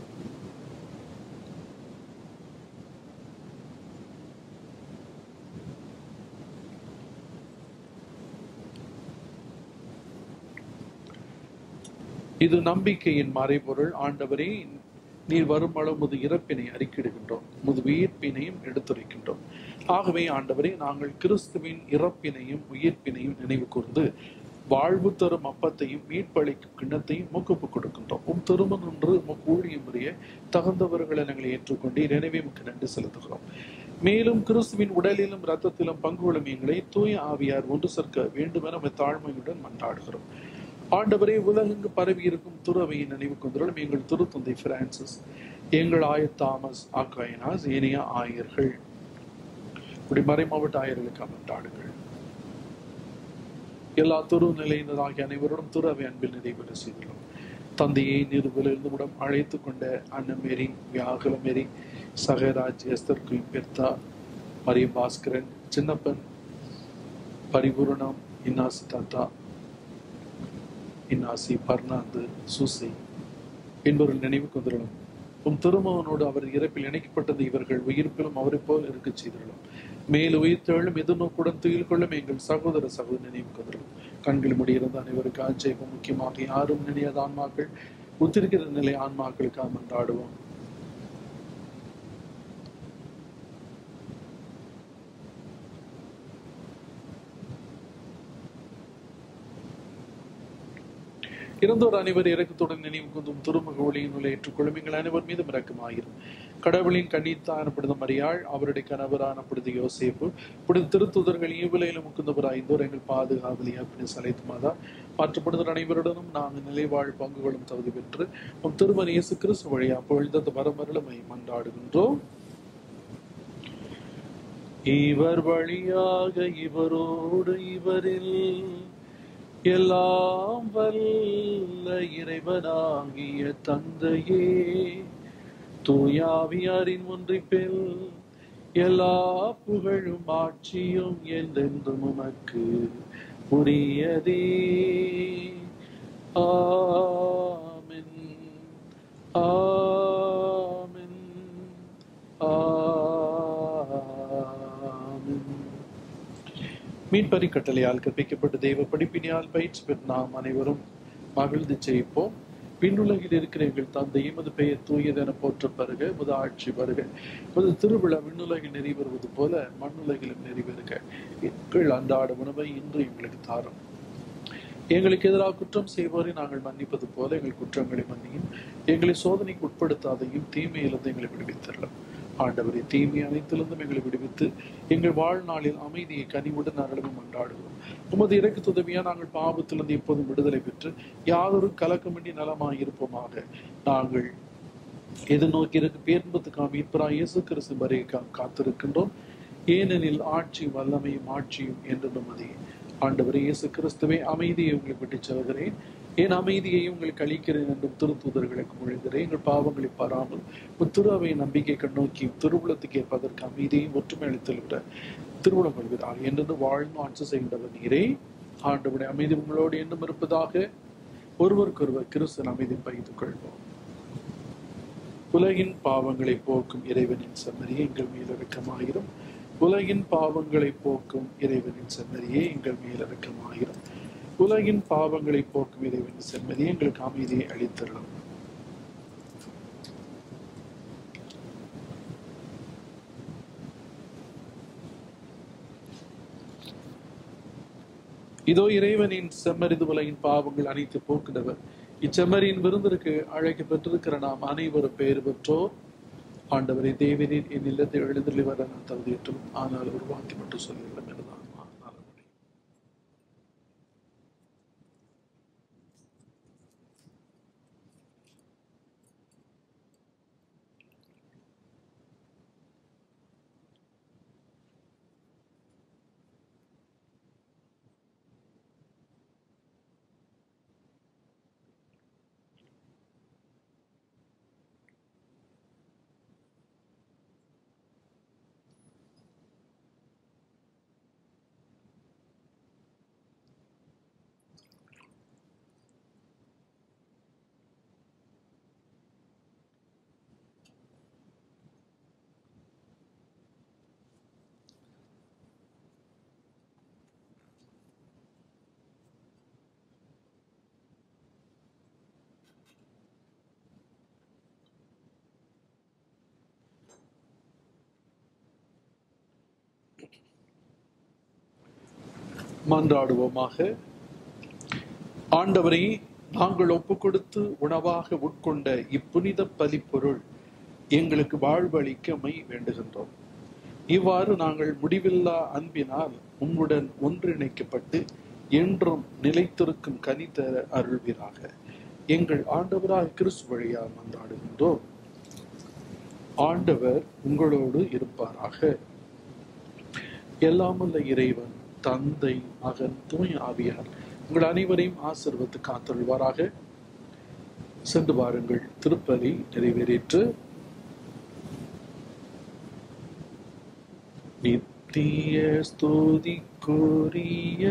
இது நம்பிக்கையின் மறைபொருள் ஆண்டவரே நீர் வரும் அளவு முது இறப்பினை அறிக்கிடுகின்றோம் முது உயிர்ப்பினையும் எடுத்துரைக்கின்றோம் ஆகவே ஆண்டவரே நாங்கள் கிறிஸ்துவின் இறப்பினையும் உயிர்ப்பினையும் நினைவு கூர்ந்து வாழ்வு தரும் அப்பத்தையும் மீட்பளிக்கும் கிண்ணத்தையும் மூக்குப்பு கொடுக்கின்றோம் உம் திருமணம் ஒன்று உமக்கு ஊழியம் புரிய தகுந்தவர்களை நாங்கள் ஏற்றுக்கொண்டு எனவே உமக்கு நன்றி செலுத்துகிறோம் மேலும் கிறிஸ்துவின் உடலிலும் இரத்தத்திலும் பங்கு கொள்ளும் எங்களை தூய ஆவியார் ஒன்று சேர்க்க வேண்டுமென நம்ம தாழ்மையுடன் மன்றாடுகிறோம் ஆண்டவரே உலகெங்கு பரவி இருக்கும் துறவையின் நினைவு கொண்டுள்ள எங்கள் திருத்தந்தை பிரான்சிஸ் எங்கள் ஆயர் தாமஸ் ஆக்காயனாஸ் ஏனைய ஆயர்கள் இப்படி மறைமாவட்ட ஆயர்களுக்கு அமர்ந்தாடுங்கள் எல்லா துரு நிலையினராகிய அனைவரோடும் துறவை அன்பில் நிறைவேற செய்துள்ளோம் தந்தையை நிறுவலிருந்து உடம் அழைத்து கொண்ட அன்னமேரி வியாகுலமேரி சகராஜ் எஸ்தர் குயிப்பெர்த்தா மரிய பாஸ்கரன் சின்னப்பன் பரிபூரணம் இன்னாசி தாத்தா இன்னாசி பர்னாந்து சூசை என்பவர்கள் நினைவு கொண்டுள்ளோம் உம் திருமகனோடு அவர் இறப்பில் இணைக்கப்பட்டது இவர்கள் உயிர்ப்பிலும் அவரை போல் இருக்க செய்துள்ளோம் மேல் உயிர்த்தெழும் எதிர்நோக்குடன் துயில் கொள்ளும் எங்கள் சகோதர சகோதரி நினைவு கொண்டுள்ளோம் கண்கள் முடியிருந்த அனைவருக்கு ஆட்சேபம் முக்கியமாக யாரும் நினையாத ஆன்மாக்கள் உத்திருக்கிற நிலை ஆன்மாக்களுக்காக மன்றாடுவோம் இறந்தோர் அனைவர் இறக்கத்துடன் நினைவு கொண்டும் திருமுக ஒளியினுள்ள ஏற்றுக்கொள்ளும் எங்கள் அனைவர் மீதும் இறக்கமாயிரும் கடவுளின் கண்ணீத்தானப்படுதும் மரியாள் அவருடைய கணவரானப்படுது யோசேப்பு புனித திருத்துதர்கள் ஈவிலையிலும் முக்குந்தவராய் இந்தோர் எங்கள் பாதுகாவலியா பின் சலைத்து மாதா மற்றப்படுதல் அனைவருடனும் நாங்கள் நிலைவாழ் பங்கு கொள்ளும் தகுதி பெற்று உம் திருமண இயேசு கிறிஸ்து வழியா பொழுதத்து வரமருளமை மன்றாடுகின்றோம் இவர் வழியாக இவரோடு இவரில் எல்லாம் வல்ல இறைவனாகிய தந்தையே தூயாவியாரின் ஒன்றிப்பில் எல்லா புகழும் ஆட்சியும் என்றென்றும் உமக்கு உரியதே ஆமென் ஆமென் ஆமென் மீன்பறி கட்டளையால் கற்பிக்கப்பட்ட தெய்வ படிப்பினியால் பயிற்சி பெற்ற நாம் அனைவரும் மகிழ்ந்து ஜெயிப்போம் விண்ணுலகில் இருக்கிற எங்கள் தந்தை எமது பெயர் தூயது என போற்ற பருக முது ஆட்சி வருக முது திருவிழா விண்ணுலகில் நிறைவேறுவது போல மண்ணுலகிலும் நிறைவேறுக எங்கள் அன்றாட உணவை இன்று எங்களுக்கு தாரும் எங்களுக்கு எதிராக குற்றம் செய்வோரை நாங்கள் மன்னிப்பது போல எங்கள் குற்றங்களை மன்னியும் எங்களை சோதனைக்கு உட்படுத்தாதையும் தீமையிலிருந்து எங்களை விடுவித்தரலாம் ஆண்டவரை தீமை அனைத்திலிருந்தும் எங்களை விடுவித்து எங்கள் வாழ்நாளில் அமைதியை கனிவுடன் அருளும் கொண்டாடுகிறோம் உமது இறக்கு துதவியா நாங்கள் பாவத்திலிருந்து எப்போதும் விடுதலை பெற்று யாதொரு கலக்கமின்றி நலமாய் இருப்போமாக நாங்கள் எதிர்நோக்கி இருக்கு பேர்பத்துக்காக மீட்பரா இயேசு கிறிஸ்து வரைக்காக காத்திருக்கின்றோம் ஏனெனில் ஆட்சி வல்லமையும் ஆட்சியும் என்று நமதே ஆண்டவரே இயேசு கிறிஸ்துவே அமைதியை உங்களுக்கு விட்டு செல்கிறேன் என் அமைதியை உங்களுக்கு அளிக்கிறேன் என்றும் திருத்தூதர்களுக்கு மொழிகிறேன் எங்கள் பாவங்களை பாராமல் முத்துருவை நம்பிக்கை கண்ணோக்கி திருவுளத்துக்கு ஏற்பதற்கு அமைதியையும் ஒற்றுமை அளித்தல் விட திருவுளம் கொள்கிறார் என்று வாழ்ந்து ஆட்சி செய்கின்றவர் நீரே ஆண்டவருடைய அமைதி உங்களோடு என்றும் இருப்பதாக ஒருவருக்கொருவர் கிறிஸ்தன் அமைதி பகிர்ந்து கொள்வோம் உலகின் பாவங்களை போக்கும் இறைவனின் செம்மறியே எங்கள் மேல் இரக்கமாயிரும் உலகின் பாவங்களை போக்கும் இறைவனின் செம்மறியே எங்கள் மேல் இரக்கமாயிரும் உலகின் பாவங்களை போக்கும் இறைவனின் செம்மறியே எங்களுக்கு அமைதியை அளித்தருளும் இதோ இறைவனின் செம்மறிது உலகின் பாவங்கள் அனைத்து போக்குகிறவர் இச்செம்மறியின் விருந்திற்கு அழைக்க பெற்றிருக்கிற நாம் அனைவரும் பெயர் பெற்றோர் ஆண்டவரை தேவனின் என் இல்லத்தை எழுந்தள்ளி வர நான் தகுதியற்றும் ஆனால் ஒரு வாக்கி மட்டும் சொல்லிவிடும் என்றுதான் ஆனால் முடியும் மன்றாடுவோமாக ஆண்டவரை நாங்கள் ஒப்பு கொடுத்து உணவாக உட்கொண்ட இப்புனித பலிப்பொருள் எங்களுக்கு வாழ்வளிக்க மை வேண்டுகின்றோம் இவ்வாறு நாங்கள் முடிவில்லா அன்பினால் உம்முடன் ஒன்றிணைக்கப்பட்டு என்றும் நிலைத்திருக்கும் கனி தர அருள்வீராக எங்கள் ஆண்டவராக கிறிஸ்து வழியாக மன்றாடுகின்றோம் ஆண்டவர் உங்களோடு இருப்பாராக எல்லாமல்ல இறைவன் தந்தை மகன் தூய் ஆவியார் உங்கள் அனைவரையும் ஆசிர்வத்து காத்தருள்வாராக சென்று வாருங்கள் திருப்பலி நிறைவேறிற்று நித்திய ஸ்துதிக்குரிய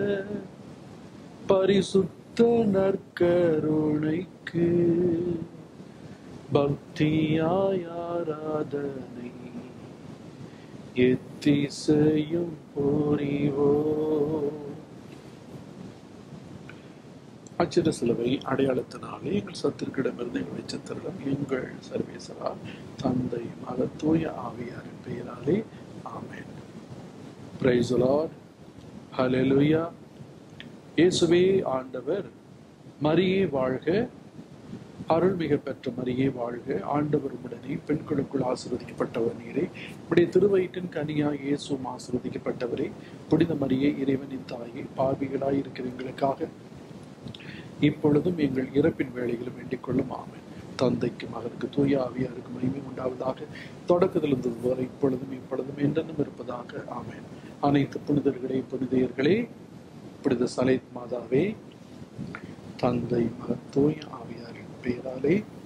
பரிசுத்த நற்கருணைக்கு பக்தியாய் ஆராதனை எத்திசையும் புரிவோ அச்சிட சிலுவை அடையாளத்தினாலே எங்கள் சத்திற்கிடமிருந்து எங்களை சித்திரம் எங்கள் சர்வேசரா தந்தை மக தூய ஆவியாரின் பெயராலே ஆமென் பிரைஸ் லார்ட் ஹalleluya இயேசுவே ஆண்டவர் மரியே வாழ்க அருள்மிக பெற்ற மரியே வாழ்க ஆண்டவர் உடனே பெண்களுக்குள் ஆசிர்வதிக்கப்பட்டவர் நீரே உடைய திருவயிற்றின் கனியாய் இயேசுவும் ஆசிர்வதிக்கப்பட்டவரே புனித மரியே இறைவனின் தாயே பாவிகளாய் இருக்கிற எங்களுக்காக இப்பொழுதும் எங்கள் இறப்பின் வேலைகளும் வேண்டிக் கொள்ளும் ஆமென் தந்தைக்கு மகனுக்கு தூய ஆவியாருக்கு மகிமை உண்டாவதாக தொடக்கத்தில் இருந்தது போல இப்பொழுதும் இப்பொழுதும் என்றென்றும் இருப்பதாக ஆமென் அனைத்து புனிதர்களே புனிதையர்களே புனித சலைத் மாதாவே தந்தை மகன் தூய ஆவியாரின் பெயராலே